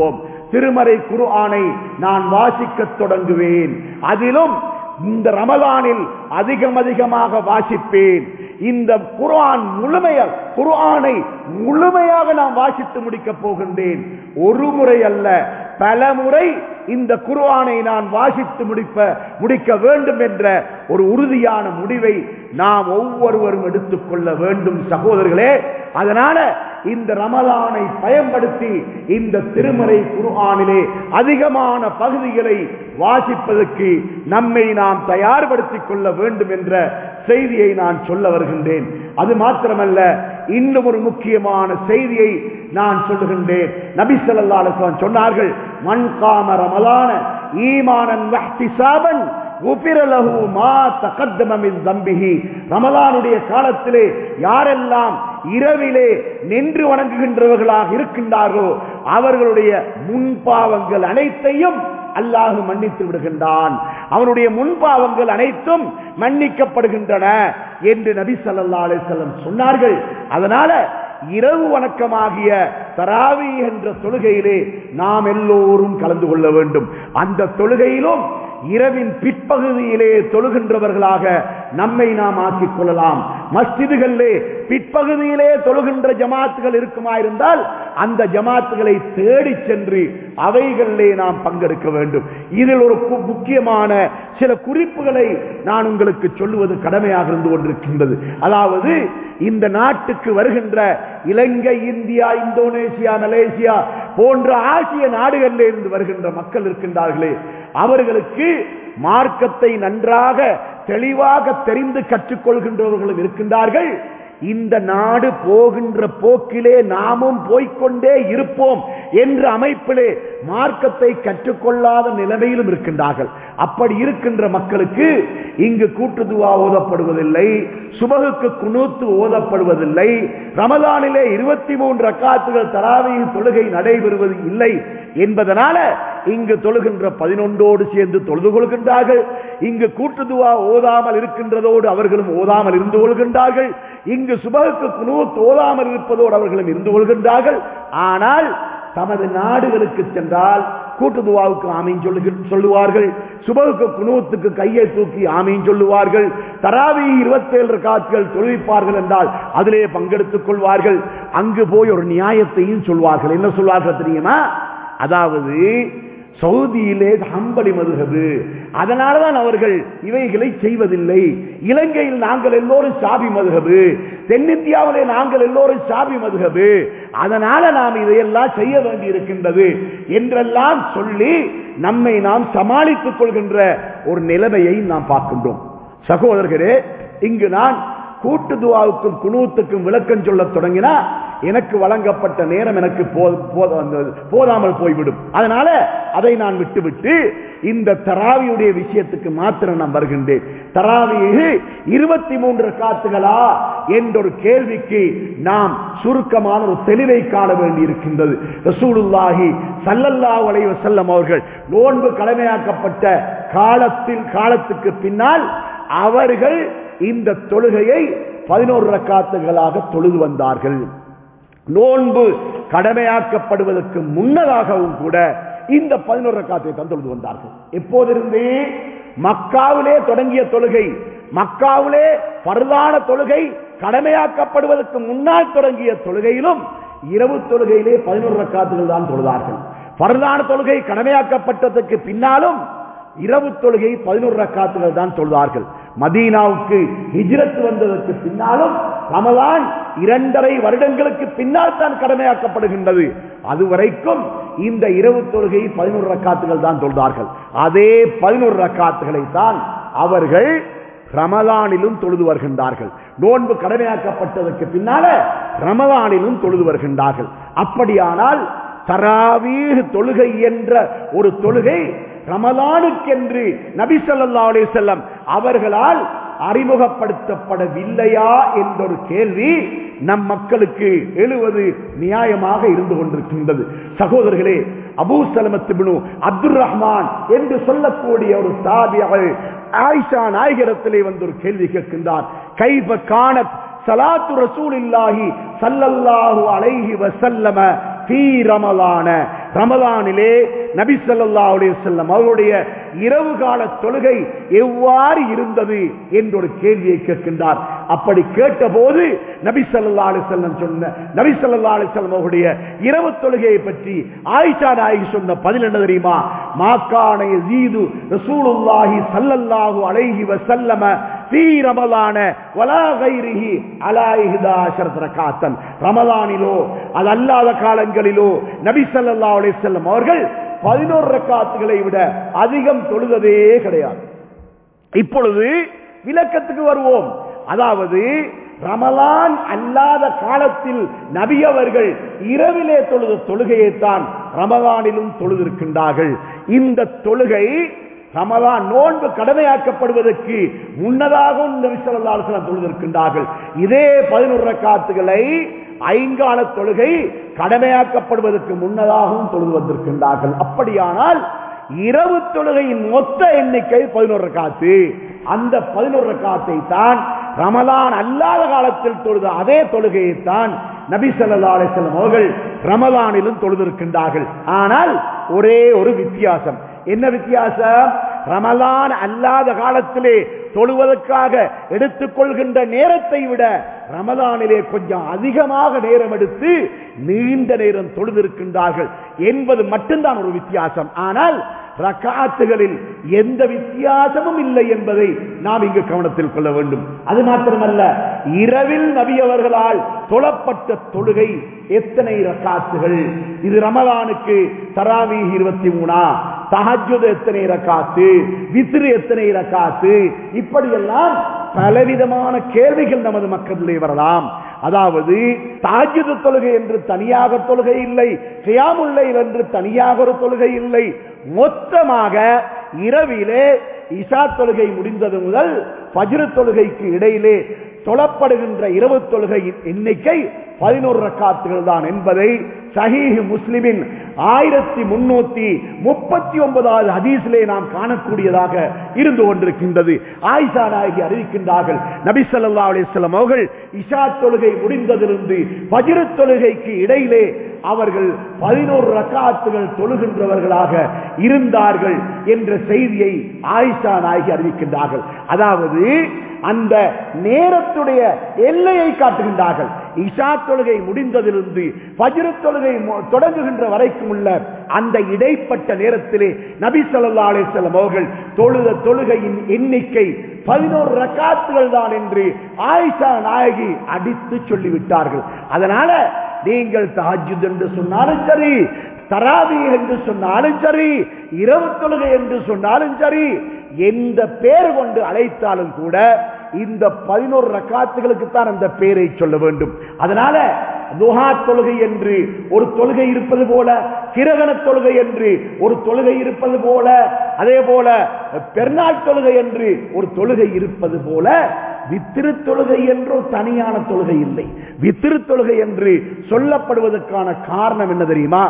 திருமறை குர்ஆனை நான் வாசிக்கத் தொடங்குவேன் அதிலும் இந்த ரமலானில் அதிகம் அதிகமாக வாசிப்பேன் இந்த குர்ஆன் முழுமைய குர்ஆனை முழுமையாக நான் வாசித்து முடிக்கப் போகின்றேன் ஒரு முறை அல்ல பல முறை இந்த குர்ஆனை நான் வாசித்து முடிப்ப முடிக்க வேண்டும் என்ற ஒரு உறுதியான முடிவை நாம் ஒவ்வொருவரும் எடுத்துக்கொள்ள வேண்டும் சகோதரர்களே அதனால இந்த ரமலானை பயன்படுத்தி இந்த திருமறை குர்ஆனிலே அதிகமான பகுதிகளை வாசிப்பதற்கு நம்மை நாம் தயார்படுத்திக் கொள்ள வேண்டும் என்ற செய்தியை நான் சொல்ல வருகின்றேன் அது மாத்திரமல்ல இன்னும் ஒரு முக்கியமான செய்தியை நான் சொல்லுகின்றேன் நபி ஸல்லல்லாஹு அலைஹி வஸல்லம் சொன்னார்கள் மன் காம ரமலான ஈமானன் வஹ்திசாபன் குஃபிர லஹு மா தகத்தம மின் தம்பிஹி ரமலானுடைய காலத்திலே யாரெல்லாம் இரவிலே நின்று வணங்குகின்றவர்களாக இருக்கின்றார்களோ அவர்களுடைய முன்பாவங்கள் அனைத்தையும் அல்லாஹு மன்னித்து விடுகின்றான் அவனுடைய முன்பாவங்கள் அனைத்தும் மன்னிக்கப்படுகின்றன என்று நபி ஸல்லல்லாஹு அலைஹி வஸல்லம் சொன்னார்கள் அதனால இரவு வணக்கமாகிய தராவி என்ற தொழுகையிலே நாம் எல்லோரும் கலந்து கொள்ள வேண்டும் அந்த தொழுகையிலும் இரவின் பிற்பகுதியிலே தொழுகின்றவர்களாக நம்மை நாம் ஆக்கிக் கொள்ளலாம் மஸ்ஜிதுகளிலே பிற்பகுதியிலே தொழுகின்ற ஜமாத்துகள் இருக்குமாயிருந்தால் அந்த ஜமாத்துகளை தேடி சென்று அவைகளிலே நாம் பங்கெடுக்க வேண்டும் இதில் ஒரு கு- முக்கியமான சில குறிப்புகளை நான் உங்களுக்கு சொல்லுவது கடமையாக இருந்து கொண்டிருக்கின்றது அதாவது இந்த நாட்டுக்கு வருகின்ற இலங்கை இந்தியா இந்தோனேசியா மலேசியா போன்ற ஆசிய நாடுகளில் இருந்து வருகின்ற மக்கள் இருக்கின்றார்களே அவர்களுக்கு மார்க்கத்தை நன்றாக தெளிவாக தெரிந்து கற்றுக்கொள்கின்றவர்களும் இருக்கின்றார்கள் இந்த நாடு போகின்ற போக்கிலே நாமும் போய்க்கொண்டே இருப்போம் என்ற அமைப்பிலே மார்க்கத்தை கற்றுக்கொள்ளாத நிலைமையிலும் இருக்கின்றார்கள் அப்படி இருக்கின்ற மக்களுக்கு இங்கு கூட்டுதுவா ஓதப்படுவதில்லை சுபகுக்கு குனூத்து ஓதப்படுவதில்லை ரமலானிலே இருபத்தி மூன்று ரக்காத்துகள் தராவியின் தொழுகை நடைபெறுவது இல்லை என்பதனால இங்கு தொழுகின்ற பதினொன்றோடு சேர்ந்து தொழுது கொள்கின்றார்கள் இங்கு கூட்டுதுவா ஓதாமல் இருக்கின்றதோடு அவர்களும் ஓதாமல் இருந்து கொள்கின்றார்கள் இங்கு சுபகுக்கு குனூத் ஓதாமல் இருப்பதோடு அவர்களும் இருந்து கொள்கின்றார்கள் ஆனால் தமது நாடுகளுக்கு சென்றால் கூட்டுதுவாவுக்கு ஆமீன் சொல்லுகிற சொல்லுவார்கள் சுபகுக்கு குனூத்துக்கு கையை தூக்கி ஆமீன் சொல்லுவார்கள் தராவி இருபத்தேழு காட்கள் தொழில்ப்பார்கள் என்றால் அதிலே பங்கெடுத்துக் கொள்வார்கள் அங்கு போய் ஒரு நியாயத்தையும் சொல்வார்கள் என்ன சொல்வார்கள் தெரியுமா அதாவது சவுதியிலே ஹம்பலி மதுகபு அதனாலதான் அவர்கள் இவைகளை செய்வதில்லை இலங்கையில் நாங்கள் எல்லோரும் சாபி மதுகபு தென்னிந்தியாவிலே நாங்கள் எல்லோரும் சாபி மதுகபு அதனால நாம் இதையெல்லாம் செய்ய வேண்டி இருக்கின்றது என்றெல்லாம் சொல்லி நம்மை நாம் சமாளித்துக் கொள்கின்ற ஒரு நிலைமையை நாம் பார்க்கின்றோம் சகோதரர்களே இங்கு நான் கூட்டு துவாவுக்கும் குணூத்துக்கும் விளக்கம் சொல்ல தொடங்கினா எனக்கு வழங்கப்பட்ட நேரம் எனக்கு போ- போத- அந்த போதாமல் போய்விடும் அதனால அதை நான் விட்டுவிட்டு இந்த தராவியுடைய விஷயத்துக்கு மாத்திரம் நான் வருகின்றேன் தராவியை இருபத்தி மூன்று காத்துகளா என்ற ஒரு கேள்விக்கு நாம் சுருக்கமான ஒரு தெளிவை காண வேண்டி இருக்கின்றது ரசூலுல்லாஹி ஸல்லல்லாஹு அலைஹி வஸல்லம் அவர்கள் நோன்பு கடமையாக்கப்பட்ட காலத்தில் காலத்துக்கு பின்னால் அவர்கள் இந்த தொழுகையை பதினோரு ரக்காத்துகளாக தொழுது வந்தார்கள் நோன்பு கடமையாக்கப்படுவதற்கு முன்னதாகவும் கூட இந்த பதினோரு ரக்காத்தை தான் தொழுது வந்தார்கள் எப்போதிருந்து மக்காவிலே தொடங்கிய தொழுகை மக்காவிலே பரதான தொழுகை கடமையாக்கப்படுவதற்கு முன்னால் தொடங்கிய தொழுகையிலும் இரவு தொழுகையிலே பதினோரு ரக்காத்துகள் தான் தொழுதார்கள் பரதான தொழுகை கடமையாக்கப்பட்டதற்கு பின்னாலும் இரவு தொழுகை பதினோரு ரக்காத்துகள் தான் தொழுதார்கள் மதீனாவுக்கு ஹிஜ்ரத் வந்ததற்கு பின்னாலும் ரமலான் இரண்டரை வருடங்களுக்கு பின்னால் தான் கடமையாக்கப்படுகின்றது அதுவரைக்கும் இந்த இரவு தொழுகை பதினோரு ரக்காத்துகள் தான் தொழுதார்கள் அதே பதினோரு ரக்காத்துகளை தான் அவர்கள் ரமலானிலும் தொழுது வருகின்றார்கள் நோன்பு கடமையாக்கப்பட்டதற்கு பின்னால ரமலானிலும் தொழுது வருகின்றார்கள் அப்படியானால் தராவீஹ் தொழுகை என்ற ஒரு தொழுகை ரமலானுக்கென்று நபி ஸல்லல்லாஹு அலைஹி வஸல்லம் அவர்களால் அறிமுகப்படுத்தப்படவில்லையா என்ற ஒரு கேள்வி நம் மக்களுக்கு எழுவது நியாயமாக இருந்து கொண்டிருக்கின்றது சகோதரர்களே Abu Salamat ibn Abdur Rahman என்று சொல்லக்கூடிய ஒரு தாபியர்கள் ஆயிஷா நாயகரத்திலே வந்து ஒரு கேள்வி கேட்கின்றார் கைப காணத் சலாத்து ரசூலில்லாஹி ஸல்லல்லாஹு அலைஹி வஸல்லம ஃபீ ரமலான ரமதானிலே நபி ஸல்லல்லாஹு அலைஹி வஸல்லம் அவருடைய இரவு கால தொழுகை எவ்வாறு இருந்தது என்ற ஒரு கேள்வியை கேட்கின்றார் அப்படி கேட்டபோது நபி ஸல்லல்லாஹு அலைஹி வஸல்லம் சொன்ன நபி ஸல்லல்லாஹு அலைஹி வஸல்லம் அவருடைய இரவு தொழுகையை பற்றி ஆயிஷா நாயகி சொன்ன பதில் என்ன தெரியுமா மாக்கான யஸீது ரசூலுல்லாஹி ஸல்லல்லாஹு அலைஹி வஸல்லம ஃபீ ரமலான வலா கைரிஹி அலா இஹ்தா அஷரத் ரகாத்தன் ரமலானிலோ அது அல்லாத காலங்களிலோ நபி ஸல்லல்லாஹு அலைஹி வஸல்லம் அவர்கள் பதினோரு ரக்காத்துகளை விட அதிகம் தொழுததே கிடையாது இப்பொழுது விளக்கத்துக்கு வருவோம் அதாவது ரமலான் அல்லாத காலத்தில் நபி அவர்கள் இரவிலே தொழுத தொழுகையைத்தான் ரமலானிலும் தொழுதிருக்கின்றார்கள் இந்த தொழுகை ரமலான் நோன்பு கடமையாக்கப்படுவதற்கு முன்னதாகவும் நபி ஸல்லல்லாஹு அலைஹி வஸல்லம் தொழுதிருக்கின்றார்கள் இதே பதினொரு ரக்காத்துகளை ஐங்கால தொழுகை கடமையாக்கப்படுவதற்கு முன்னதாகவும் தொழுது வந்திருக்கின்றார்கள் அப்படியானால் இரவு தொழுகையின் மொத்த எண்ணிக்கை பதினோரு காத்து அந்த பதினோரு காத்தை தான் ரமலான் அல்லாத காலத்தில் தொழுத அதே தொழுகையை தான் நபி ஸல்லல்லாஹு அலைஹி வஸல்லம் அவர்கள் ரமலானிலும் தொழுதிருக்கின்றார்கள் ஆனால் ஒரே ஒரு வித்தியாசம் என்ன வித்தியாசம் ரமலான் அல்லாத காலத்திலே தொழுவதற்காக எடுத்துக்கொள்கின்ற நேரத்தை விட ரமலானிலே கொஞ்சம் அதிகமாக நேரம் எடுத்து நீண்ட நேரம் தொழுதிருக்கின்றார்கள் என்பது மட்டும்தான் ஒரு வித்தியாசம் ஆனால் ரக்காத்துகளில் எந்த வித்தியாசமும் இல்லை என்பதை நாம் இங்கு கவனத்தில் கொள்ள வேண்டும் அது மாத்திரமல்ல இரவில் நபி அவர்களால் தொழப்பட்ட தொழுகை எத்தனை ரக்காத்துகள் இது ரமலானுக்கு தராவி இருபத்தி மூணா தஹஜுத் எத்தனை ரக்காத்து வித்ரு எத்தனை ரக்காத்து இப்படியெல்லாம் பலவிதமான கேள்விகள் நமது மக்களிலே வரலாம் அதாவது தாஜிது தொழுகை என்று தனியாக தொழுகை இல்லை கியாமுல்லை என்று தனியாக ஒரு தொழுகை இல்லை மொத்தமாக இரவிலே இஷா தொழுகை முடிந்தது முதல் பஜ்ரு தொழுகைக்கு இடையிலே தொழப்படுகின்ற இரவு தொழுகையின் எண்ணிக்கை பதினோரு ரக்காத்துகள் தான் என்பதை சஹீஹ் முஸ்லிமின் ஆயிரத்தி முன்னூத்தி முப்பத்தி ஒன்பதாவது ஹதீஸிலே நாம் காணக்கூடியதாக இருந்து கொண்டிருக்கின்றது ஆயிஷா நாயகி அறிவிக்கின்றார்கள் நபி ஸல்லல்லாஹு அலைஹி வஸல்லம் அவர்கள் இஷா தொழுகை முடிந்ததிலிருந்து பஜ்ரு தொழுகைக்கு இடையிலே அவர்கள் பதினோரு ரக்காத்துகள் தொழுகின்றவர்களாக இருந்தார்கள் என்ற செய்தியை ஆயிஷா நாயகி அறிவிக்கின்றார்கள் அதாவது அந்த நேரத்துடைய எல்லையை காட்டுகின்றார்கள் இஷா தொழுகை முடிந்ததிலிருந்து பஜ்ர தொழுகை மு- தொடங்குகின்ற வரைக்கும் உள்ள அந்த இடைப்பட்ட நேரத்திலே நபி ஸல்லல்லாஹு அலைஹி வஸல்லம் அவர்கள் தொழுத தொழுகையின் எண்ணிக்கை பதினோரு ரக்காத்துகள் தான் என்று ஆயிஷா நாயகி அடித்து சொல்லிவிட்டார்கள் அதனால நீங்கள் தஹஜ்ஜுத் என்று சொன்னாலும் சரி தராவி என்று சொன்னாலும் சரி இரவு தொழுகை என்று சொன்னாலும் சரி எந்த பேர் கொண்டு அழைத்தாலும் கூட இந்த பதினோரு ரக்காத்துகளுக்கு தான் அந்த பெயரை சொல்ல வேண்டும் அதனால துஹா தொழுகை என்று ஒரு தொழுகை இருப்பது போல கிரகண தொழுகை என்று ஒரு தொழுகை இருப்பது போல அதே போல பெருநாள் தொழுகை என்று ஒரு தொழுகை இருப்பது போல வித்திரு தொழுகை என்றோ தனியான தொழுகை இல்லை வித்திரு தொழுகை என்று சொல்லப்படுவதற்கான காரணம் என்ன தெரியுமா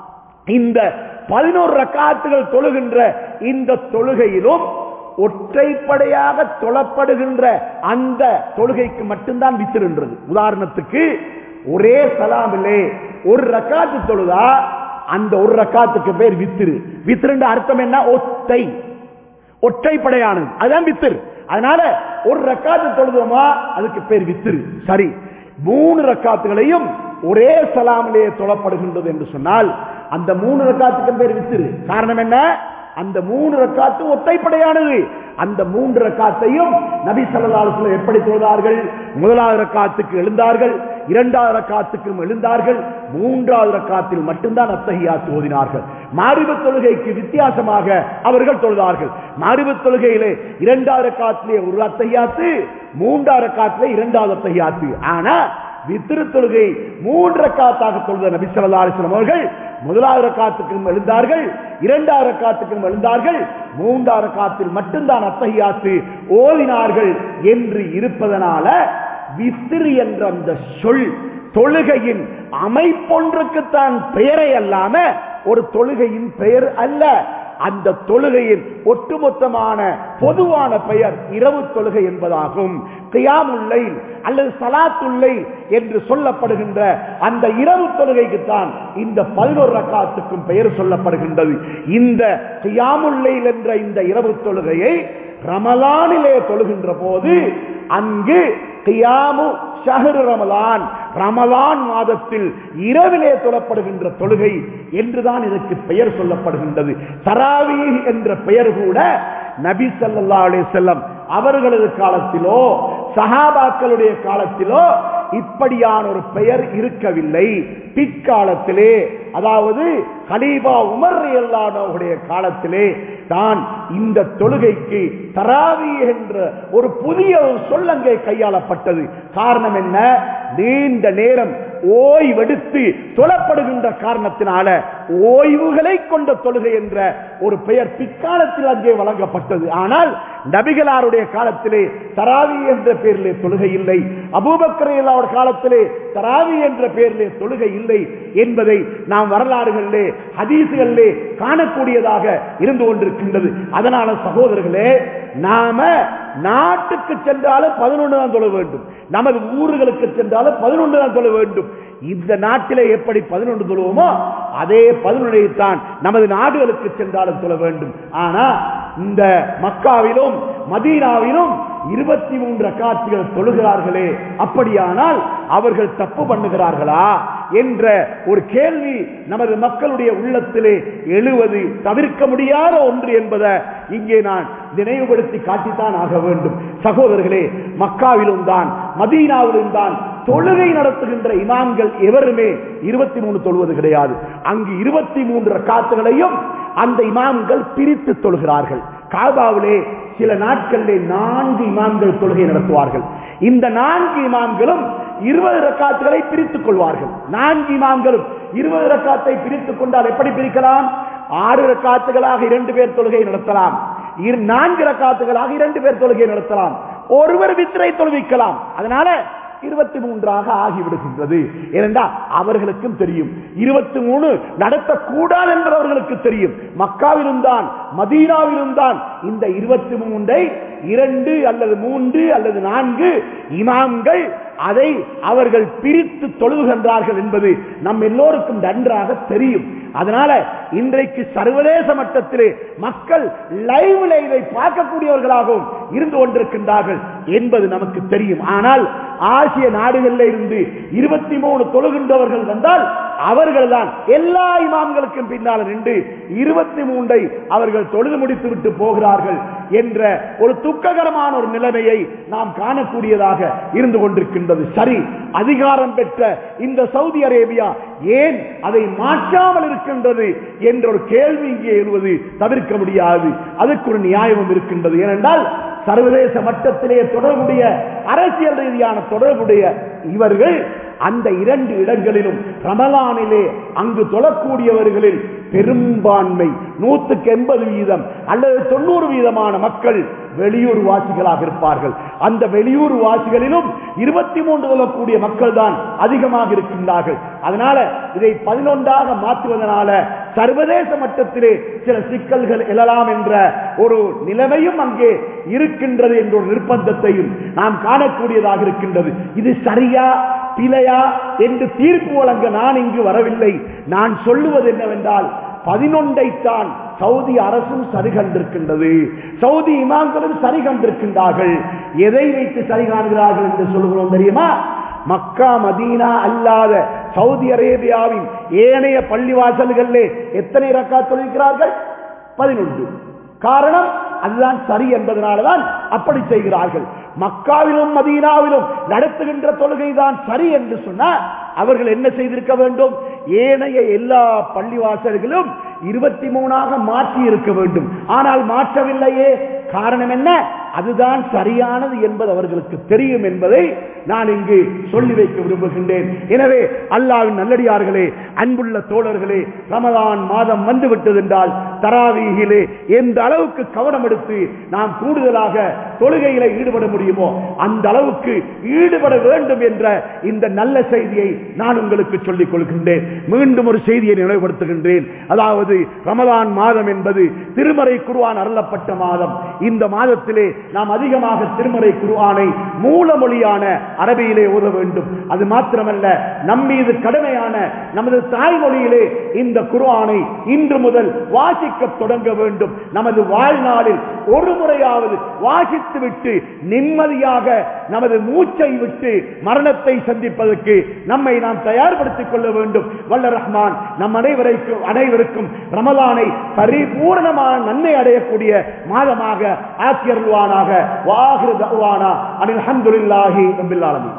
இந்த பதினோரு ரக்காத்துகள் தொழுகின்ற இந்த தொழுகையிலும் ஒற்றைப்படையாக தொழப்படுகின்ற அந்த தொழுகைக்கு மட்டும்தான் வித்திருன்றது உதாரணத்துக்கு ஒரே சலாமிலே ஒரு ரக்காத்து தொழுதா அந்த ஒரு ரக்காத்துக்கு பேர் வித்திரு வித்திருன்ற அர்த்தம் என்ன ஒத்தை ஒற்றைப்படையானது அதுதான் வித்திரு அதனால ஒரு ரக்காத்து தொழுதோமா அதுக்கு பேர் வித்திரு சரி மூணு ரக்காத்துகளையும் ஒரே சலாமிலே தொழப்படுகின்றது என்று சொன்னால் அந்த மூணு ரக்காத்துக்கு பேர் வித்திரு காரணம் என்ன அந்த மூணு ரக்காத்து ஒத்தைப்படையானது அந்த மூன்று ரக்காத்தையும் நபி ஸல்லல்லாஹு அலைஹி வஸல்லம் எப்படி தொழுதார்கள் முதலாவது ரக்காத்துக்கு எழுந்தார்கள் இரண்டாவது ரக்காத்துக்கும் எழுந்தார்கள் மூன்றாவது ரக்காத்தில் மட்டும்தான் அத்தஹியாத்து ஓதினார்கள் மாரிப தொழுகைக்கு வித்தியாசமாக அவர்கள் தொழுதார்கள் மாரிப தொழுகையிலே இரண்டாவது ரக்காத்திலே ஒரு அத்தஹியாத்து மூன்றாவது ரக்காத்திலே இரண்டாவது அத்தஹியாத்து ஆனா வித்திரு தொழுகை மூன்று ரக்காத்தாக தொழுத நபி ஸல்லல்லாஹு அலைஹி வஸல்லம் அவர்கள் முதலாவது ரக்காத்துக்கும் எழுந்தார்கள் இரண்டாவது ரக்காத்துக்கும் எழுந்தார்கள் மூன்றாவது ரக்காத்தில் மட்டும்தான் அத்தஹியாத்து ஓதினார்கள் என்று இருப்பதனால வித்திரு என்ற அந்த சொல் தொழுகையின் அமைப்பொன்றுக்குத்தான் பெயரை அல்லாம ஒரு தொழுகையின் பெயர் அல்ல அந்த தொழுகையின் ஒட்டுமொத்தமான பொதுவான பெயர் இரவு தொழுகை என்பதாகும் கியாமுல்லை அல்லது சலாத்துல்லை என்று சொல்லப்படுகின்ற அந்த இரவு தொழுகைக்கு தான் இந்த பதினோரு ரக்காத்துக்கும் பெயர் சொல்லப்படுகின்றது இந்த கியாமுல்லை என்ற இந்த இரவு தொழுகையை ரமலானிலே தொழுகின்ற போது அங்கு கியாமு ஷஹரு ரமலான் ரமலான் மாதத்தில் இரவிலே தொழப்படுகின்ற தொழுகை என்றுதான் இதற்கு பெயர் சொல்லப்படுகின்றது தராவி என்ற பெயர் கூட நபி சல்லா அலே செல்லம் அவர்களது காலத்திலோ சஹாபாக்களுடைய காலத்திலோ இப்படியான ஒரு பெயர் இருக்கவில்லை பிற்காலத்திலே அதாவது ஹலீபா உமர் எல்லாருடைய காலத்திலே தான் இந்த தொழுகைக்கு தராவி என்ற ஒரு புதிய ஒரு சொல்லங்கை கையாளப்பட்டது காரணம் என்ன நீண்ட நேரம் ஓய்வெடுத்து தொழப்படுகின்ற காரணத்தினால ஓய்வுகளை கொண்ட தொழுகை என்ற ஒரு பெயர் பிற்காலத்தில் அங்கே வழங்கப்பட்டது ஆனால் நபிகளாருடைய காலத்திலே தராவி என்ற பெயரிலே தொழுகை இல்லை அபூபக்கரையிலாவோட காலத்திலே தராவி என்ற பெயரிலே தொழுகை இல்லை என்பதை நாம் வரலாறுகளிலே ஹதீசுகளிலே காணக்கூடியதாக இருந்து கொண்டிருக்கின்றது அதனால சகோதரர்களே நாம நாட்டுக்கு சென்றாலும் பதினொன்று தான் தொழ வேண்டும் நமது ஊர்களுக்கு சென்றாலும் பதினொன்று தான் தொழ வேண்டும் இந்த நாட்டிலே எப்படி பதினொன்று தொழுவோமோ அதே பதினொன்றை தான் நமது நாடுகளுக்கு சென்றாலும் தொழ வேண்டும் ஆனா இந்த மக்காவிலும் மதீனாவிலும் இருபத்தி மூன்று காட்சிகள் தொழுகிறார்களே அப்படியானால் அவர்கள் தப்பு பண்ணுகிறார்களா என்ற ஒரு கேள்வி நமது மக்களுடைய உள்ளத்திலே எழுவது தவிர்க்க முடியாத ஒன்று என்பதை இங்கே நான் நினைவுபடுத்தி காட்டித்தான் ஆக வேண்டும் சகோதரர்களே மக்காவிலும் தான் மதீனாவிலும் தான் தொழுகை நடத்துகின்ற இமாம்கள் எவருமே இருபத்தி மூணு தொழுவது கிடையாது அங்கு இருபத்தி மூன்று காத்துகளையும் அந்த இமாம்கள் பிரித்து தொழுகிறார்கள் காபாவிலே சில நாட்களிலே நான்கு இமாம்கள் தொழுகை நடத்துவார்கள் இந்த நான்கு இமாம்களும் இருபது ரக்காத்துகளை பிரித்துக் கொள்வார்கள் நான்கு இமாம்களும் இருபது ரக்காத்தை பிரித்துக் கொண்டால் எப்படி பிரிக்கலாம் ஆறு ரக்காத்துகளாக இரண்டு பேர் தொழுகை நடத்தலாம் நான்கு ரக்காத்துகளாக இரண்டு பேர் தொழுகை நடத்தலாம் ஒருவர் வித்திரை தொழுவிக்கலாம் அதனால இருபத்தி மூன்றாக ஆகிவிடுகின்றது ஏனென்றால் அவர்களுக்கும் தெரியும் இருபத்தி மூணு நடத்தக்கூடாது என்று அவர்களுக்கு தெரியும் மக்காவிலும் தான் மதீனாவிலும் தான் இந்த இருபத்தி மூன்றை இரண்டு அல்லது மூன்று அல்லது நான்கு இமாம்கள் அதை அவர்கள் பிரித்து தொழுகின்றார்கள் என்பது நம் எல்லோருக்கும் நன்றாக தெரியும் அதனால இன்றைக்கு சர்வதேச மட்டத்திலே மக்கள் லைவ்ல இதை பார்க்கக்கூடியவர்களாகவும் இருந்து கொண்டிருக்கின்றார்கள் என்பது நமக்கு தெரியும் ஆனால் ஆசிய நாடுகளில் இருந்து இருபத்தி மூணு தொழுகின்றவர்கள் வந்தால் அவர்கள் தான் எல்லா இமாம்களுக்கும் பின்னால் நின்று இருபத்தி மூன்றை அவர்கள் தொழுது முடித்து விட்டு போகிறார்கள் என்ற ஒரு துக்ககரமான ஒரு நிலைமையை நாம் காணக்கூடியதாக இருந்து கொண்டிருக்கின்றது சரி அதிகாரம் பெற்ற இந்த சவுதி அரேபியா ஏன் அதை மாற்றாமல் இருக்கின்றது என்ற ஒரு கேள்வி இங்கே எழுவது தவிர்க்க முடியாது அதுக்கு ஒரு நியாயமும் இருக்கின்றது ஏனென்றால் சர்வதேச மட்டத்திலே தொடர்புடைய அரசியல் ரீதியான தொடர்புடைய இவர்கள் அந்த இரண்டு இடங்களிலும் ரமலானிலே அங்கு தொழக்கூடியவர்களில் பெரும்பான்மை நூத்துக்கு எண்பது வீதம் அல்லது தொண்ணூறு வீதமான மக்கள் வெளியூர் வாசிகளாக இருப்பார்கள் அந்த வெளியூர் வாசிகளிலும் இருபத்தி மூன்று தொழக்கூடிய மக்கள் தான் அதிகமாக இருக்கின்றார்கள் அதனால இதை பதினொன்றாக மாற்றுவதனால சர்வதேச மட்டத்திலே சில சிக்கல்கள் எழலாம் என்ற ஒரு நிலைமையும் அங்கே இருக்கின்றது என்ற ஒரு நிர்பந்தத்தையும் நாம் காணக்கூடியதாக இருக்கின்றது இது சரியா பிழையா என்று தீர்ப்பு வழங்க நான் இங்கு வரவில்லை நான் சொல்லுவது என்னவென்றால் பதினொன்றை தான் சவுதி அரசும் சரி கண்டிருக்கின்றது சவுதி இமாம்களும் சரி கண்டிருக்கின்றார்கள் எதை வைத்து சரி காண்கிறார்கள் என்று சொல்லுகிறோம் தெரியுமா மக்கா மதீனா அல்லாத சவுதி அரேபியாவின் ஏனைய பள்ளிவாசல்களிலே எத்தனை ரக்கா தொழில்கிறார்கள் பதினொன்று காரணம் அதுதான் சரி என்பதனாலதான் அப்படி செய்கிறார்கள் மக்காவிலும் மதீனாவிலும் நடத்துகின்ற தொழுகை தான் சரி என்று சொன்னால் அவர்கள் என்ன செய்திருக்க வேண்டும் ஏனைய எல்லா பள்ளிவாசல்களும் இருபத்தி மூணாக மாற்றி இருக்க வேண்டும் ஆனால் மாற்றவில்லையே காரணம் என்ன அதுதான் சரியானது என்பது அவர்களுக்கு தெரியும் என்பதை நான் இங்கு சொல்லி வைக்க விரும்புகின்றேன் எனவே அல்லாவின் நல்லடியார்களே அன்புள்ள தோழர்களே ரமதான் மாதம் வந்துவிட்டது என்றால் தராவீகிலே எந்த அளவுக்கு கவனம் எடுத்து நாம் கூடுதலாக தொழுகையில ஈடுபட முடியுமோ அந்த அளவுக்கு ஈடுபட வேண்டும் என்ற இந்த நல்ல செய்தியை நான் உங்களுக்கு சொல்லிக் கொள்கின்றேன் மீண்டும் ஒரு செய்தியை நினைவுபடுத்துகின்றேன் அதாவது ரமதான் மாதம் என்பது திருமறை குருவான் அருளப்பட்ட மாதம் இந்த மாதத்திலே நாம் அதிகமாக திருமறை குருவானை மூலமொழியான அரபியிலே ஓத வேண்டும் அது மாத்திரமல்ல நம் மீது கடமையான நமது தாய்மொழியிலே இந்த குர்ஆனை இன்று முதல் வாசிக்க தொடங்க வேண்டும் நமது வாழ்நாளில் ஒரு முறையாவது வாசித்து விட்டு நிம்மதியாக நமது மூச்சை விட்டு மரணத்தை சந்திப்பதற்கு நம்மை நாம் தயார்படுத்திக் கொள்ள வேண்டும் வல்ல ரஹ்மான் நம் அனைவருக்கும் அனைவருக்கும் ரமலானை பரிபூர்ணமான நன்மை அடையக்கூடிய மாதமாக ஆக்கியருள்வானாக வாகிரு தவானா அனில் அஹமதுல்லாஹி ரபில் ஆலமீன்